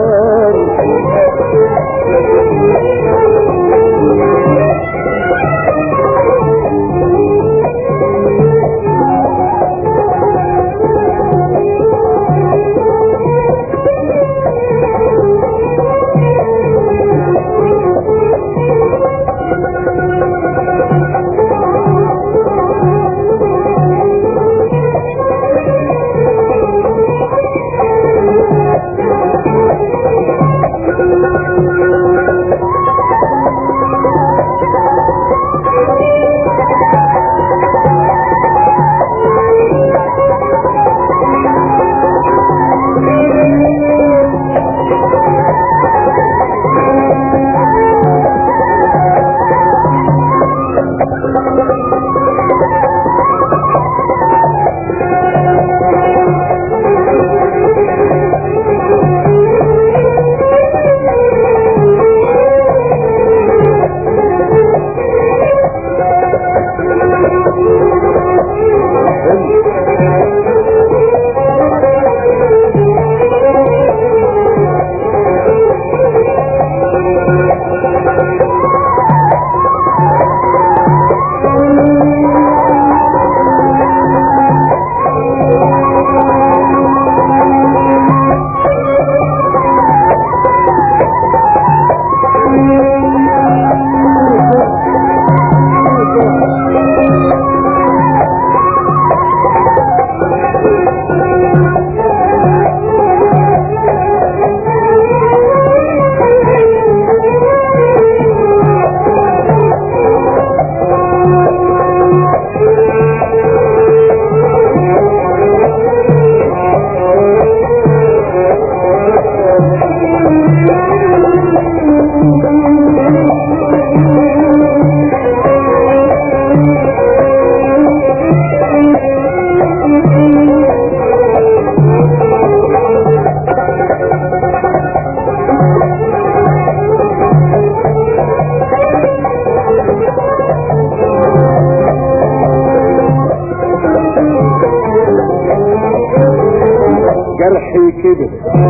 جرحي كبر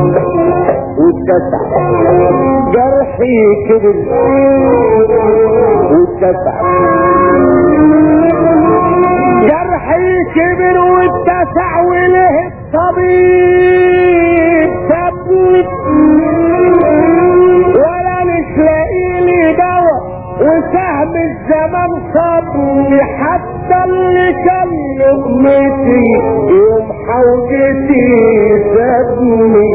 واتسع جرحي كبر واتسع جرحي كبر واتسع وله الطبيب ثبت ولا مش لاقي لي دواء وسهم الزمان صابني حتى اللي كان لقمتي يوم حوجتي سابني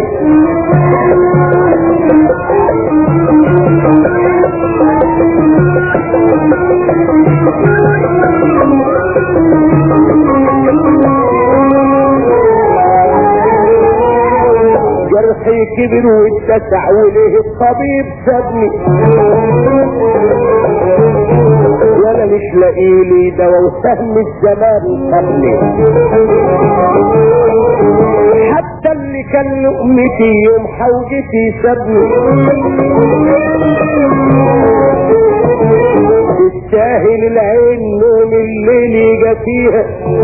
جرحي كبر واتسع وليه الطبيب سابني وانا مش لاقي لي دواء وسهم الزمان قبلي حتى اللي كان لقمتي يوم حوجتي سابني تستاهل العين نوم الليل جا فيها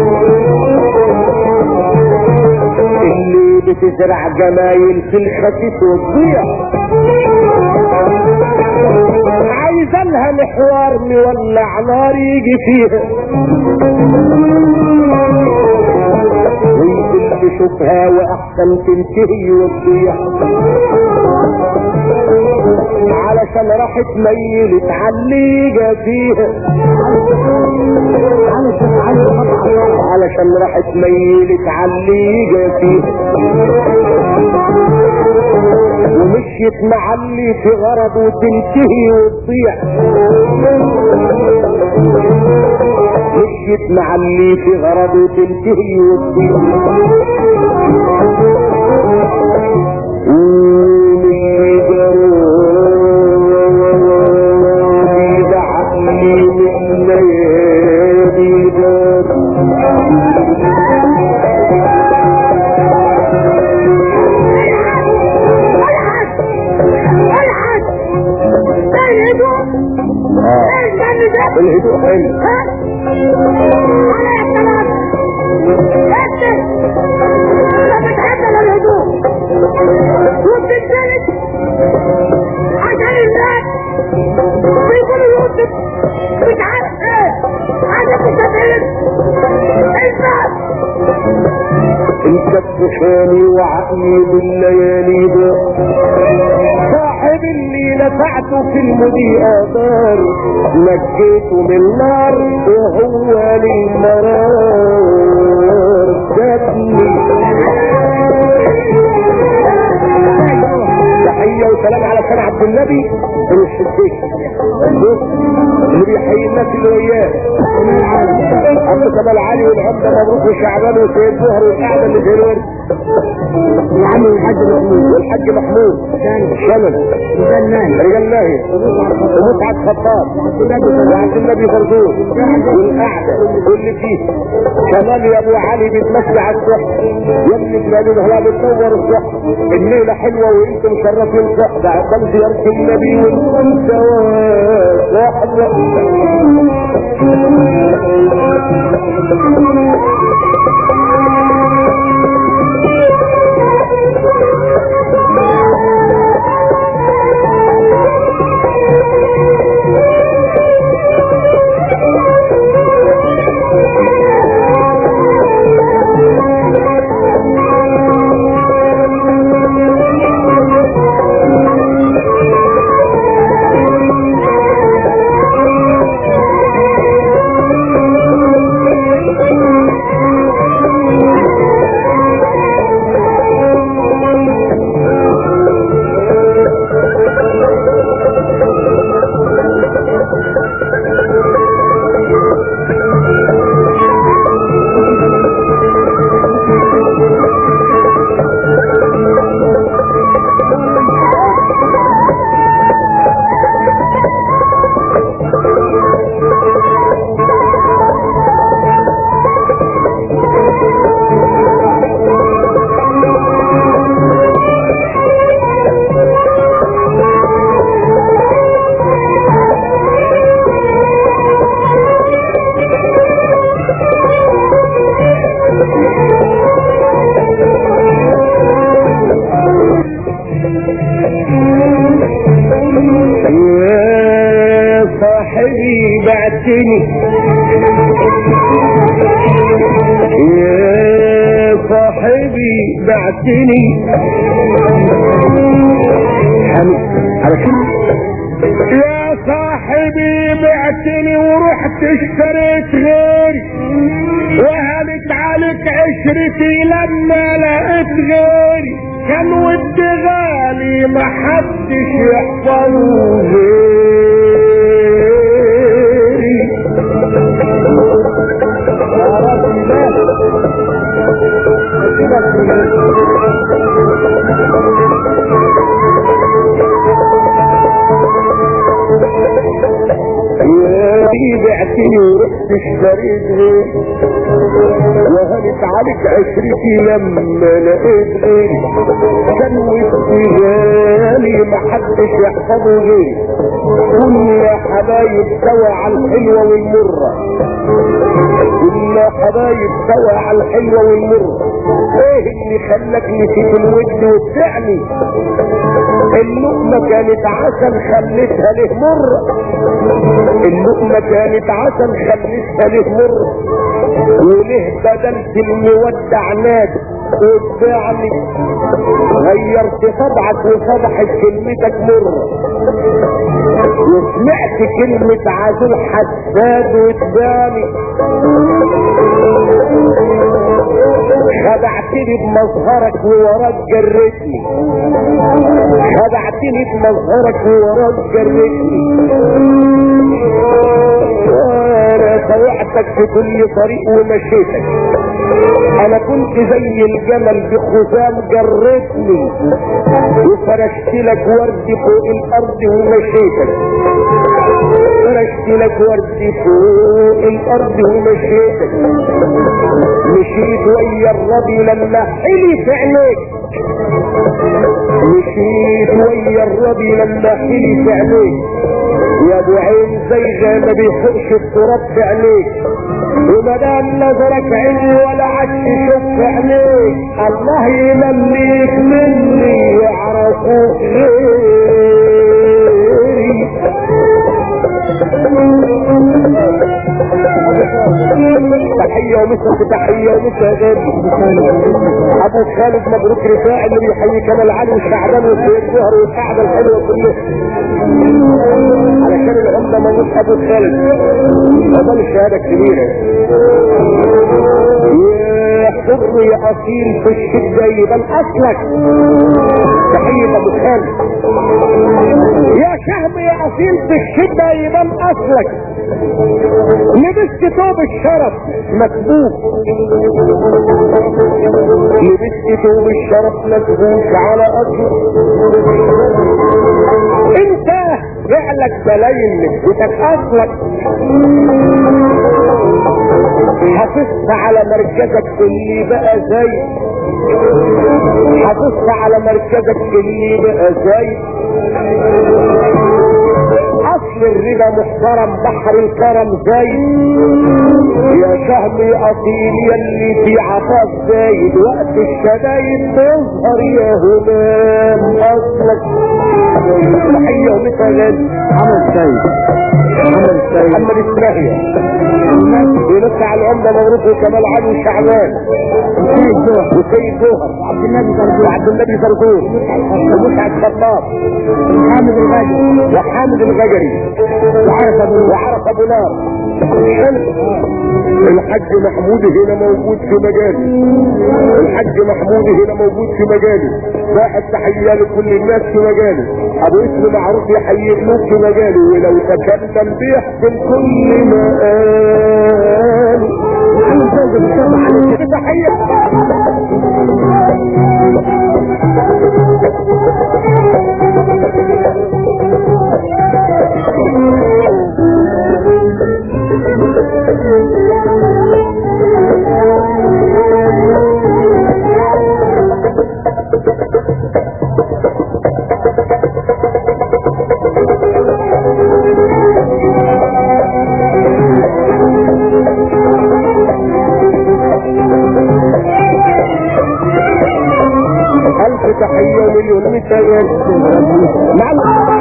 اللي بتزرع جمايل في الخسيس والضيع عايزة لها محوار مولع نار يجي فيها ويمكن تشوفها واحسن تنتهي وتضيع علشان راحت ميلت عليجة فيها علشان راحت ميلت عليجة فيها ومشيت معلي في غرض وتنتهي وتضيع مشيت معلي في غرض وتنتهي وتضيع ومشي جرودي بعقلي من ليالي دار اه الهدوء حلو انت بتخاني وعقلي بالليالي ده صاحب اللي نفعته في المضيئة دار نجيته من النار وهو للمرار جابني تحية وسلام على سنة عبد النبي بن الشديد اللي بيحيي الناس اللي وياه عبد كمال علي والعمدة مبروك وشعبان وسيد زهر والقعدة اللي في الورد وعم الحاج محمود والحاج محمود شمل رجال ناهي رجال ناهي ومتعة خطاب وعبد النبي فردوس والقعدة واللي فيه كمان يا ابو علي بيتمشي على الصح يا ابن بلاد هلا بتنور الصح الليلة حلوة وانتم مشرفين صح ده عقبال زيارة النبي وانتم سوا صحبة يا صاحبي بعتني يا صاحبي بعتني حمد على كده يا صاحبي بعتني ورحت اشتريت غيري وهلت عليك عشرتي لما لقيت غيري كان ودي غالي محدش يحفظه غيري يا رب يا بعتني ورحت اشتريت غيري وهنت عليك عشرتي لما لقيت غيري كان وسطي غالي محدش يحفظه غيري كل يا حبايب سوا على الحلوة والمرة كل يا حبايب سوا على الحلوة والمرة ايه اللي خلاك نسيت الود وبتعني اللقمة كانت عسل خلتها له مر اللقمة كانت عسل خلتها له مر وله بدلت المودع ناد واتبعني غيرت طبعك وصبحت كلمتك مر وسمعت كلمة عزول حساد واتبعني خدعتني بمظهرك ووراك جرتني خدعتني بمظهرك ووراك جرتني وانا سوعتك في كل طريق ومشيتك انا كنت زي الجمل بخزام جرتني وفرشت لك ورد فوق الارض ومشيتك فرشت لك ورد فوق الارض ومشيتك مشيت ويا الربي لما حلي في عينيك مشيت ويا الربي لما حلي في عينيك يا ابو عين زي ما بيفوقش التراب في عينيك وما دام نظرك عيني ولا عاد تشوف في عينيك الله يمليك مني يعرفوك غيري تحية ومثل تحية ومثل غير ابو خالد مبروك رفاعي اللي بيحيي كمال علي وشعبان والسيد زهر والقعدة الحلوة كلها علشان العمدة ملوش ابو خالد وظل الشهادة كبيرة يا حر يا اصيل في الشدة يبان اصلك تحية ابو خالد يا شهم يا اصيل في الشدة يبان اصلك لبست ثوب الشرف مكبوب لبست ثوب الشرف مكبوس على اصلك انت فعلك بلاين نسبتك اصلك حافظت على مركزك اللي بقى زي حافظت على مركزك اللي بقى زي اصل الربا محترم بحر الكرم زي يا شهم اصيل يلي في عطاك زايد وقت الشدايد تظهر يا همام اصلك تحية ومثال عمل سيد عمل سيد محمد اسماعيل بينص على العمدة مبروك وكمال علي وشعبان سيد جوه وسيد جوهر عبد النبي زرزور وعبد النبي زرزور ومسعد خطاب حامد الغالي وحامد الغجري وعرف ابو وعرف ابو نار الحاج محمود هنا موجود في مجالي الحاج محمود هنا موجود في مجالي واحد تحية لكل الناس في مجالي ابو اسم معروف يحيي الناس في مجالي ولو تكلم بيحسن كل ما قال محمد زوجة بتسمع عليك تحية ألف تحية ومليون مثال نعم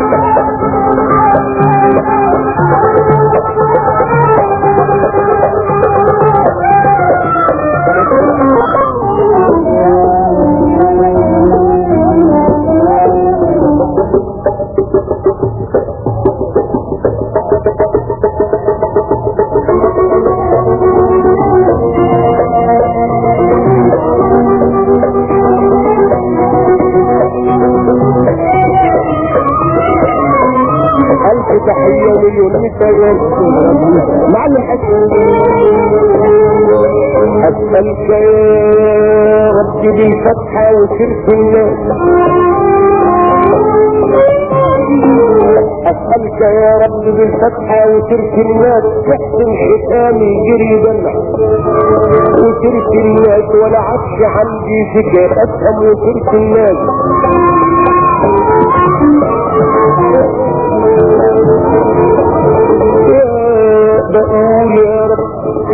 ألف تحية ومليون مثال معلم حسن أسألك يا ربي بالفتحة وشرك الناس أسألك يا رب بالفتحة وترك الناس تحسن ختامي جري دمع وترك الناس ولا عدش عندي فكر أفهم وترك الناس يا بقول يا رب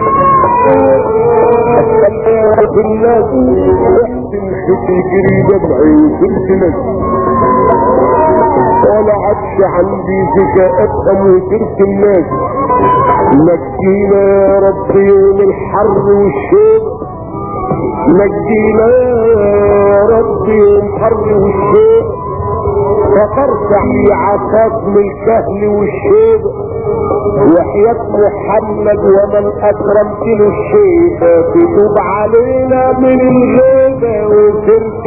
أسألك يا رب الناس تحسن ختامي جري دمعي وترك الناس ولا عادش عندي ذكاء افهم وسيرة الناس نجينا يا رب يوم الحر والشوق نجينا يا رب يوم الحر والشوق فترفع لي عصاك من الكهل والشوق وحياة محمد ومن اكرمت له الشيء تتوب علينا من الغيبة وسرت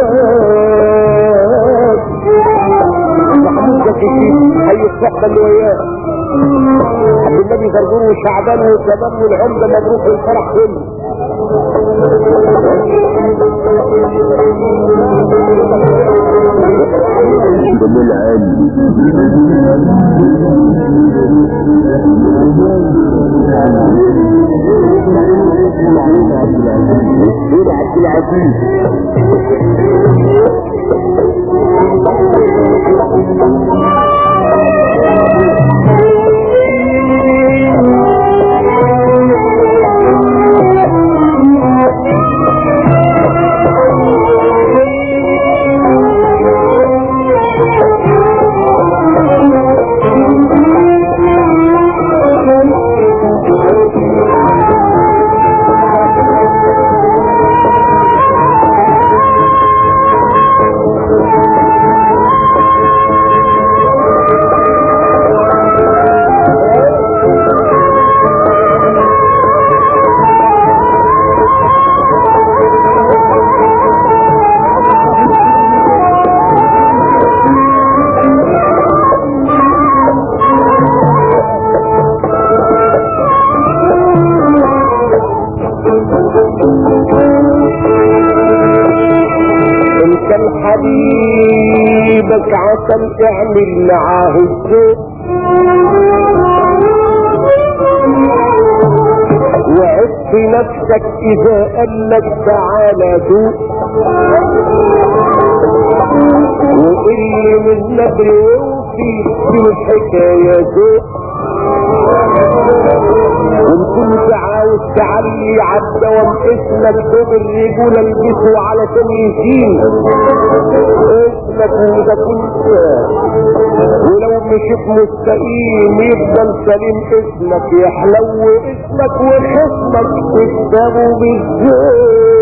الناس محمود زكي حي الصحبة اللي وياه عبد النبي زرزور وشعبان وتمام والعمدة مبروك الفرح كله جميل عالي مسؤول عبد العزيز ان كان حبيبك عسل اعمل معاه الذوق وعد في نفسك اذا قال لك تعالى ذوق واللي من نبر يوفي في الحكايه ذوق وان كنت عاوز تعلي عالدوام اسمك دوب الرجولة البسه علشان يشيل اسمك واذا كنت ولو مشيت مستقيم يفضل سليم اسمك يحلو اسمك وخصمك تكتبه بالذوق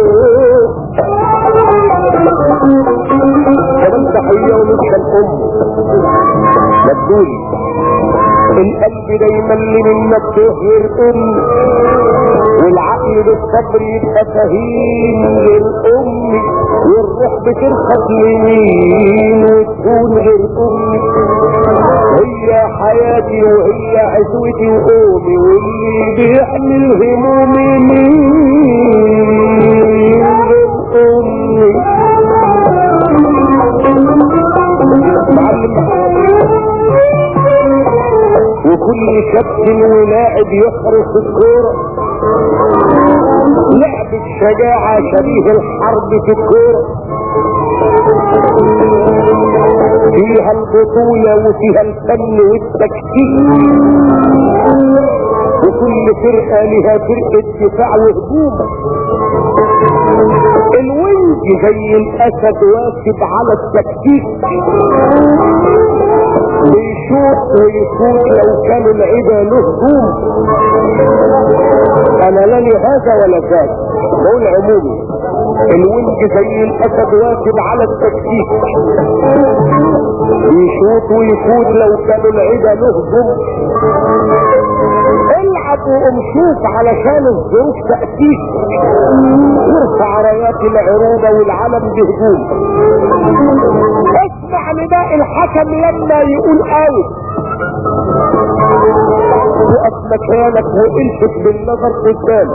كمان تحية ونسخة الأم مدولي القلب دايما اللي منك تهر ام والعقل بالصبر يبقى فهيم للام والروح بترخص لمين وتكون غير امي هي حياتي وهي عزوتي وقومي واللي بيحمل همومي مين غير امي معلم وكل كابتن ولاعب يحرس الكورة لعب الشجاعة شبيه الحرب في الكورة فيها البطولة وفيها الفن والتكتيك وكل فرقة لها فرقة دفاع وهجوم الوينج زي الاسد واكب على التكتيك بيشوط ويفوت لو كان العدا له هجوم انا لا لي هذا ولا ذاك بقول عمومي الوينج زي الاسد واكب على التكتيك بيشوط ويفوت لو كان العدا له هجوم العب وقوم شوف علشان الظروف تأتيك وارفع رايات العروبة والعلم بهجوم اسمع نداء الحكم لما يقول اوت وقف مكانك والفت بالنظر قدامك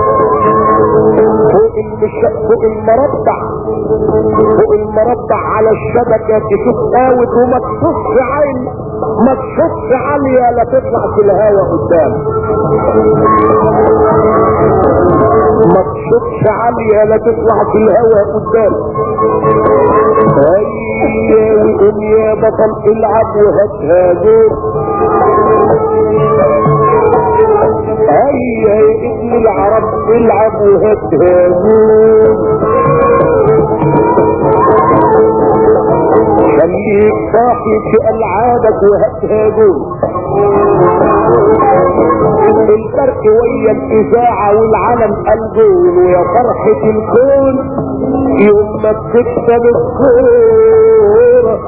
فوق المش... فوق المربع فوق المربع على الشبكة تشوف اوت وما تشوفش عين ما تشوفش عالية لا تطلع في الهوا قدام ما تشوفش عالية لا تطلع في الهوا قدام هيا وقوم يا بطل العب وهاتها جول هيا يا ابن العرب العب وهاتها جول خلي خليك صاحي في العابك وهاتها جول الفرق ويا الاذاعه والعلم الجول ويا فرحه الكون يوم ما بتكسب الكوره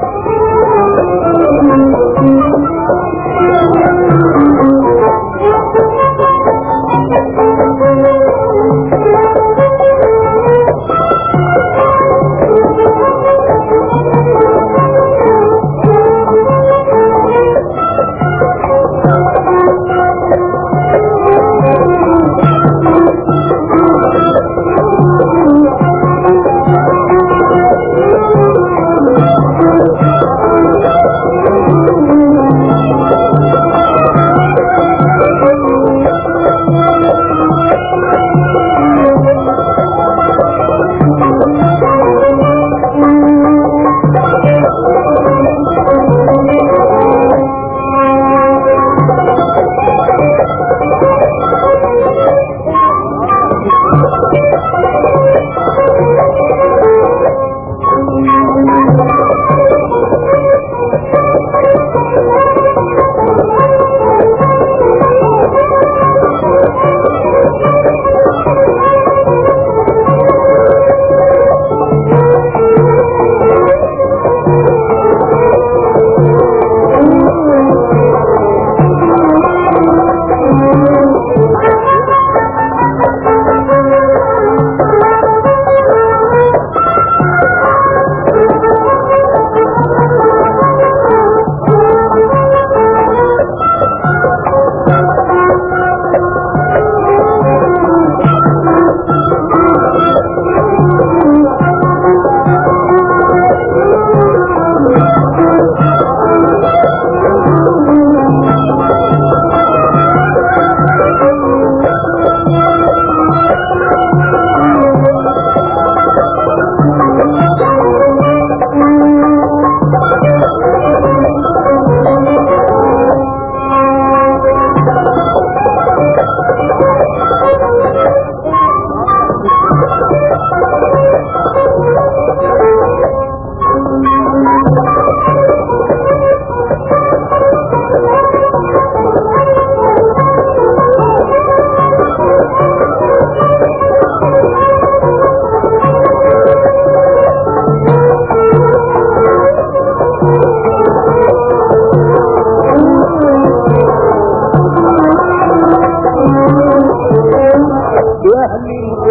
يا اهل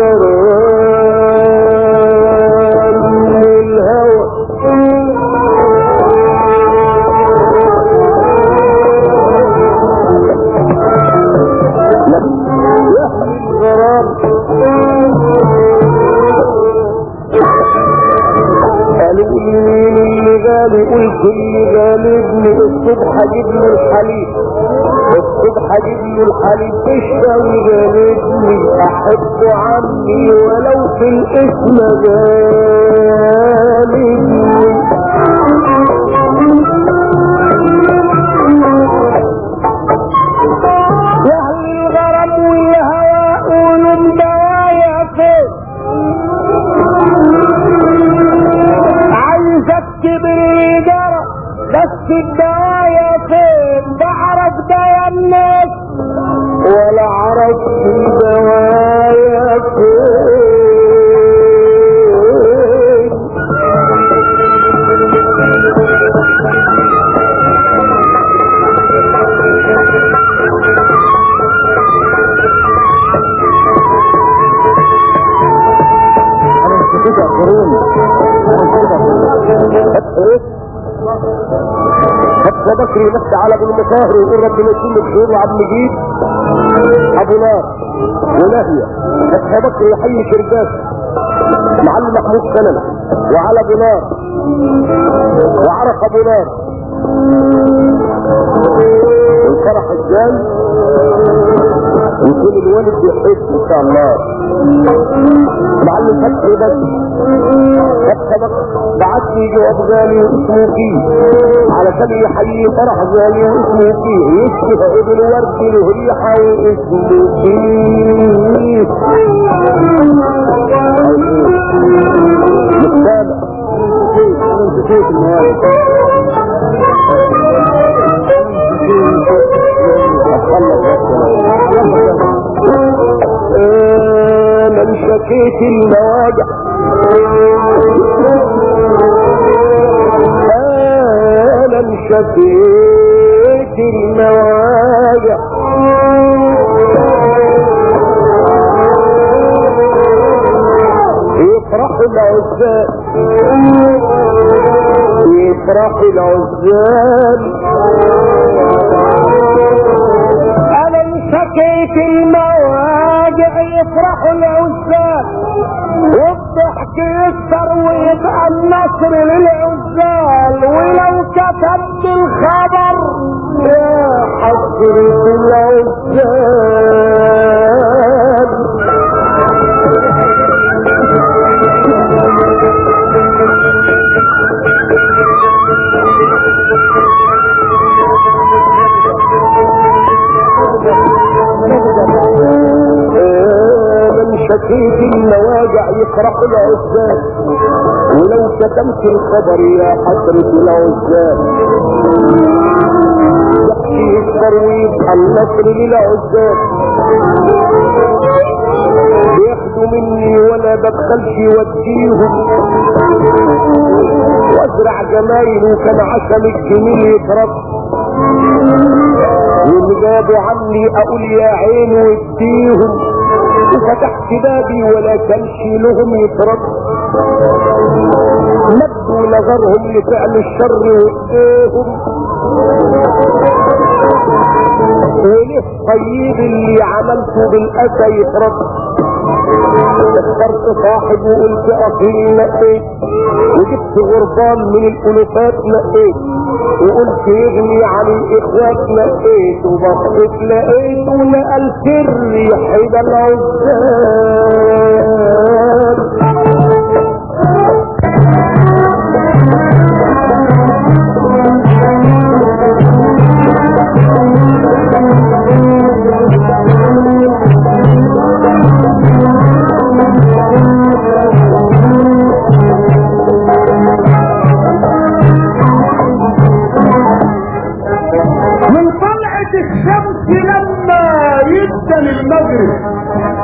الغرام الهوى لا يا اهل الغرام قالوا لي مين اللي غالي قلت اللي غالبني الصبح اجيب له الحليب الصبح اجيب له الحليب تشرب غالبني احب عمي ولو في الاسم غالبني يا اهل الغرام والهوى قولوا مدوايا فين عايز اكتب الرجالة بس الدوايا فين بعرف ده يا الناس ولا عرف الدوايا فين انا مش كده قرون حتى بكري نفسي على ابو المساهر ويقول ربنا يكون بخير وعبد المجيد ابو نار ونهية حتى بكري يحيي كرداس معلم محمود سنن وعلى ابو نار وعرف ابو نار والفرح الجاي يكون الوالد بيحس ان شاء الله معلم فتحي بس كتبك بعت لي جواب غالي اسمه فيه علشان يحيي فرح غالي اسمه فيه يشبه ابن ورد الريحة واسمه فيه مش سامع انت كيف الموالد انا شكيت المواجع انا شكيت المواجع يفرح العزال يفرح العزال انا انشكيت المواجع يفرح العزال والضحك يكتر ويبقى النصر للعزال ولو كتبت الخبر يا حسرة العزال من شكيت المواجع يفرح العزال ولو كتمت الخبر يا حسرة العزال يحكي يكبر ويبقى النصر للعزال بياخدوا مني وانا بدخلش يوديهم وازرع جمايل وكان عشم الجميل يترب واللي جابوا عني اقول يا عين واديهم وفتحت بابي ولا كانش لهم يترد مدوا نظرهم لفعل الشر وايديهم وليه طيب اللي عملته بالاسى يترد اخترت صاحب وقلت اصيل نقيت وجبت غربان من الالوفات نقيت وقلت يغني عن الاخوات نقيت وبصيت لقيت ولقى السر يحيد العزال من طلعة الشمس لما يدن المغرب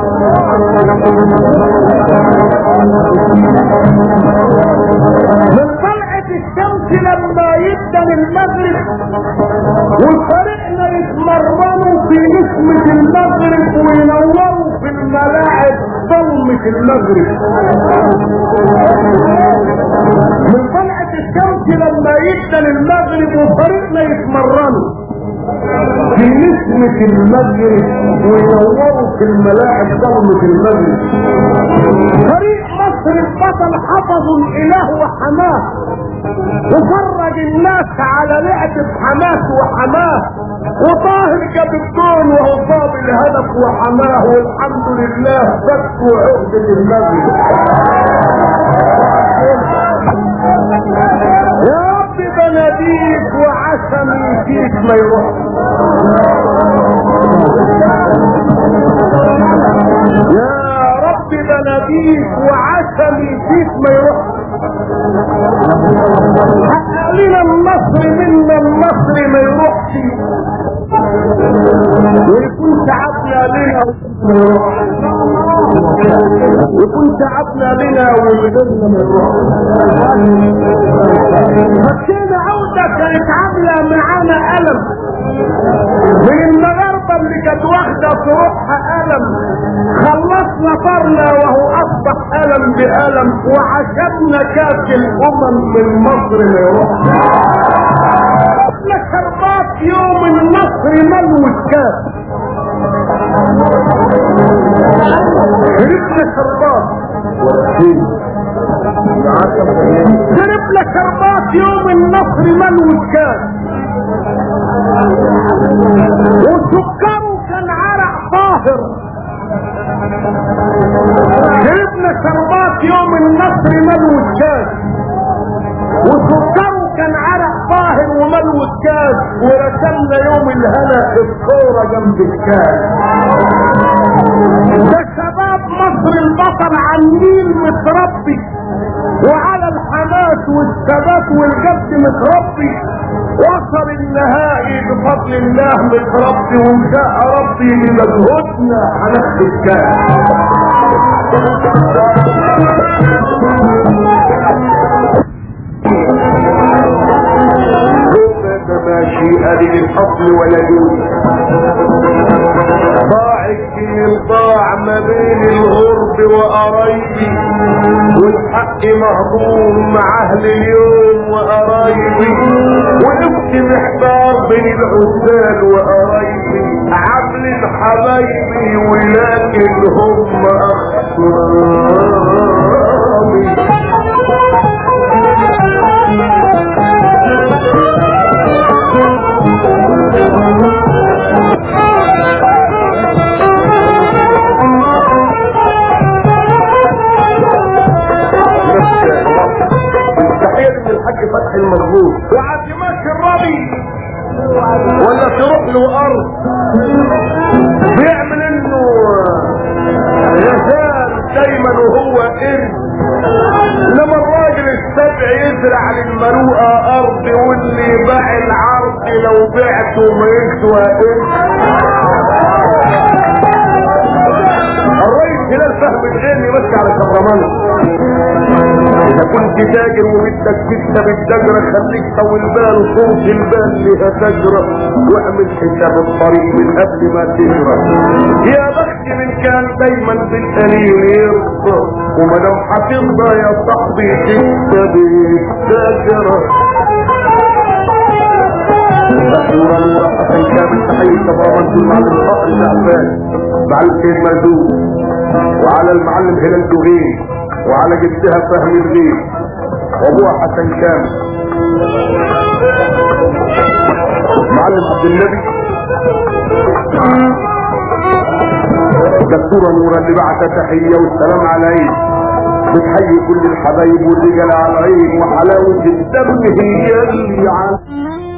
من طلعة الشمس لما يدن المغرب وفريقنا يتمرنوا في نسمة المغرب وينوروا في الملاعب ظلمة المغرب من طلعة الشمس لما يدن المغرب وفريقنا يتمرنوا في نسمة المغرب وينوروا في الملاعب ظلمة المغرب فريق مصر البطل حفظوا الاله وحماه وفرج الناس على لعبة حماس وحماه وطاهر جاب الجون وهو صاب الهدف وحماه والحمد لله فكوا عقدة المغرب يا رب بناديك وعسمي فيك ما يروح يا رب بناديك وعسمي فيك ما يروح حقق لنا النصر منا النصر ما يروحش ويكون تعبنا لنا ويكون تعبنا لنا ويقدرنا ما يروح فكينا عودة كانت عاملة معانا ألم من المغاربة اللي كانت واخدة في روحها ألم خلصنا طرنا وهو أصبح ألم بألم وعشبنا كاس الأمم من مصر ما يروح احنا شربات يوم النصر ملو الكاس شربنا شربات شربنا شربات يوم النصر ملو الكاس وسكره كان عرق طاهر شربنا شربات يوم النصر ملو الكاس وسكره كان عرق طاهر وملو الكاس ورسمنا يوم الهنا الكورة جنب الكاس ده شباب مصر البطل على النيل متربي وعلى الحماس والثبات والجد متربي وصل النهائي بفضل بفضل الله متربي ومشاء ربي بمجهودنا هناخد الكاس ماشي ادي للفضل ولا دون ضاع الجيل ضاع ما بين الغرب وقرايبي والحق مهضوم مع اهل اليوم وقرايبي وقفت محتار بين العزال وقرايبي عامل حبايبي ولكن هم اخصامي تحية من الحاج فتحي المظبوط وعد ماشي الربي ولا تروح له ارض بيعمل انه يزال دايما وهو قرد لما الراجل السبع يزرع للمروءة ارض واللي باع العرض لو بعته ما يسوى قرد الرئيس هلال فهم العلم يمشي على كرمان اذا كنت تاجر وبدك تكسب التجرة خليك طول بال صوت البال لها تجرة واعمل حساب الطريق من قبل ما تجرى يا بخت من كان دايما بالقليل يرضى وما دام هترضى يا صاحبي تكسب التجرة نورا نورا حسن كامل تحية تبارك المعلم فقر الشعبان معلم سيد مردود وعلى المعلم هلال دوغين وعلى جدها فهم الغيب وابوها حسن كامل معلم عبد النبي دكتورة نورا اللي بعت تحية والسلام على عيد بتحيي كل الحبايب والرجال على العين وحلاوة الدم هي اللي على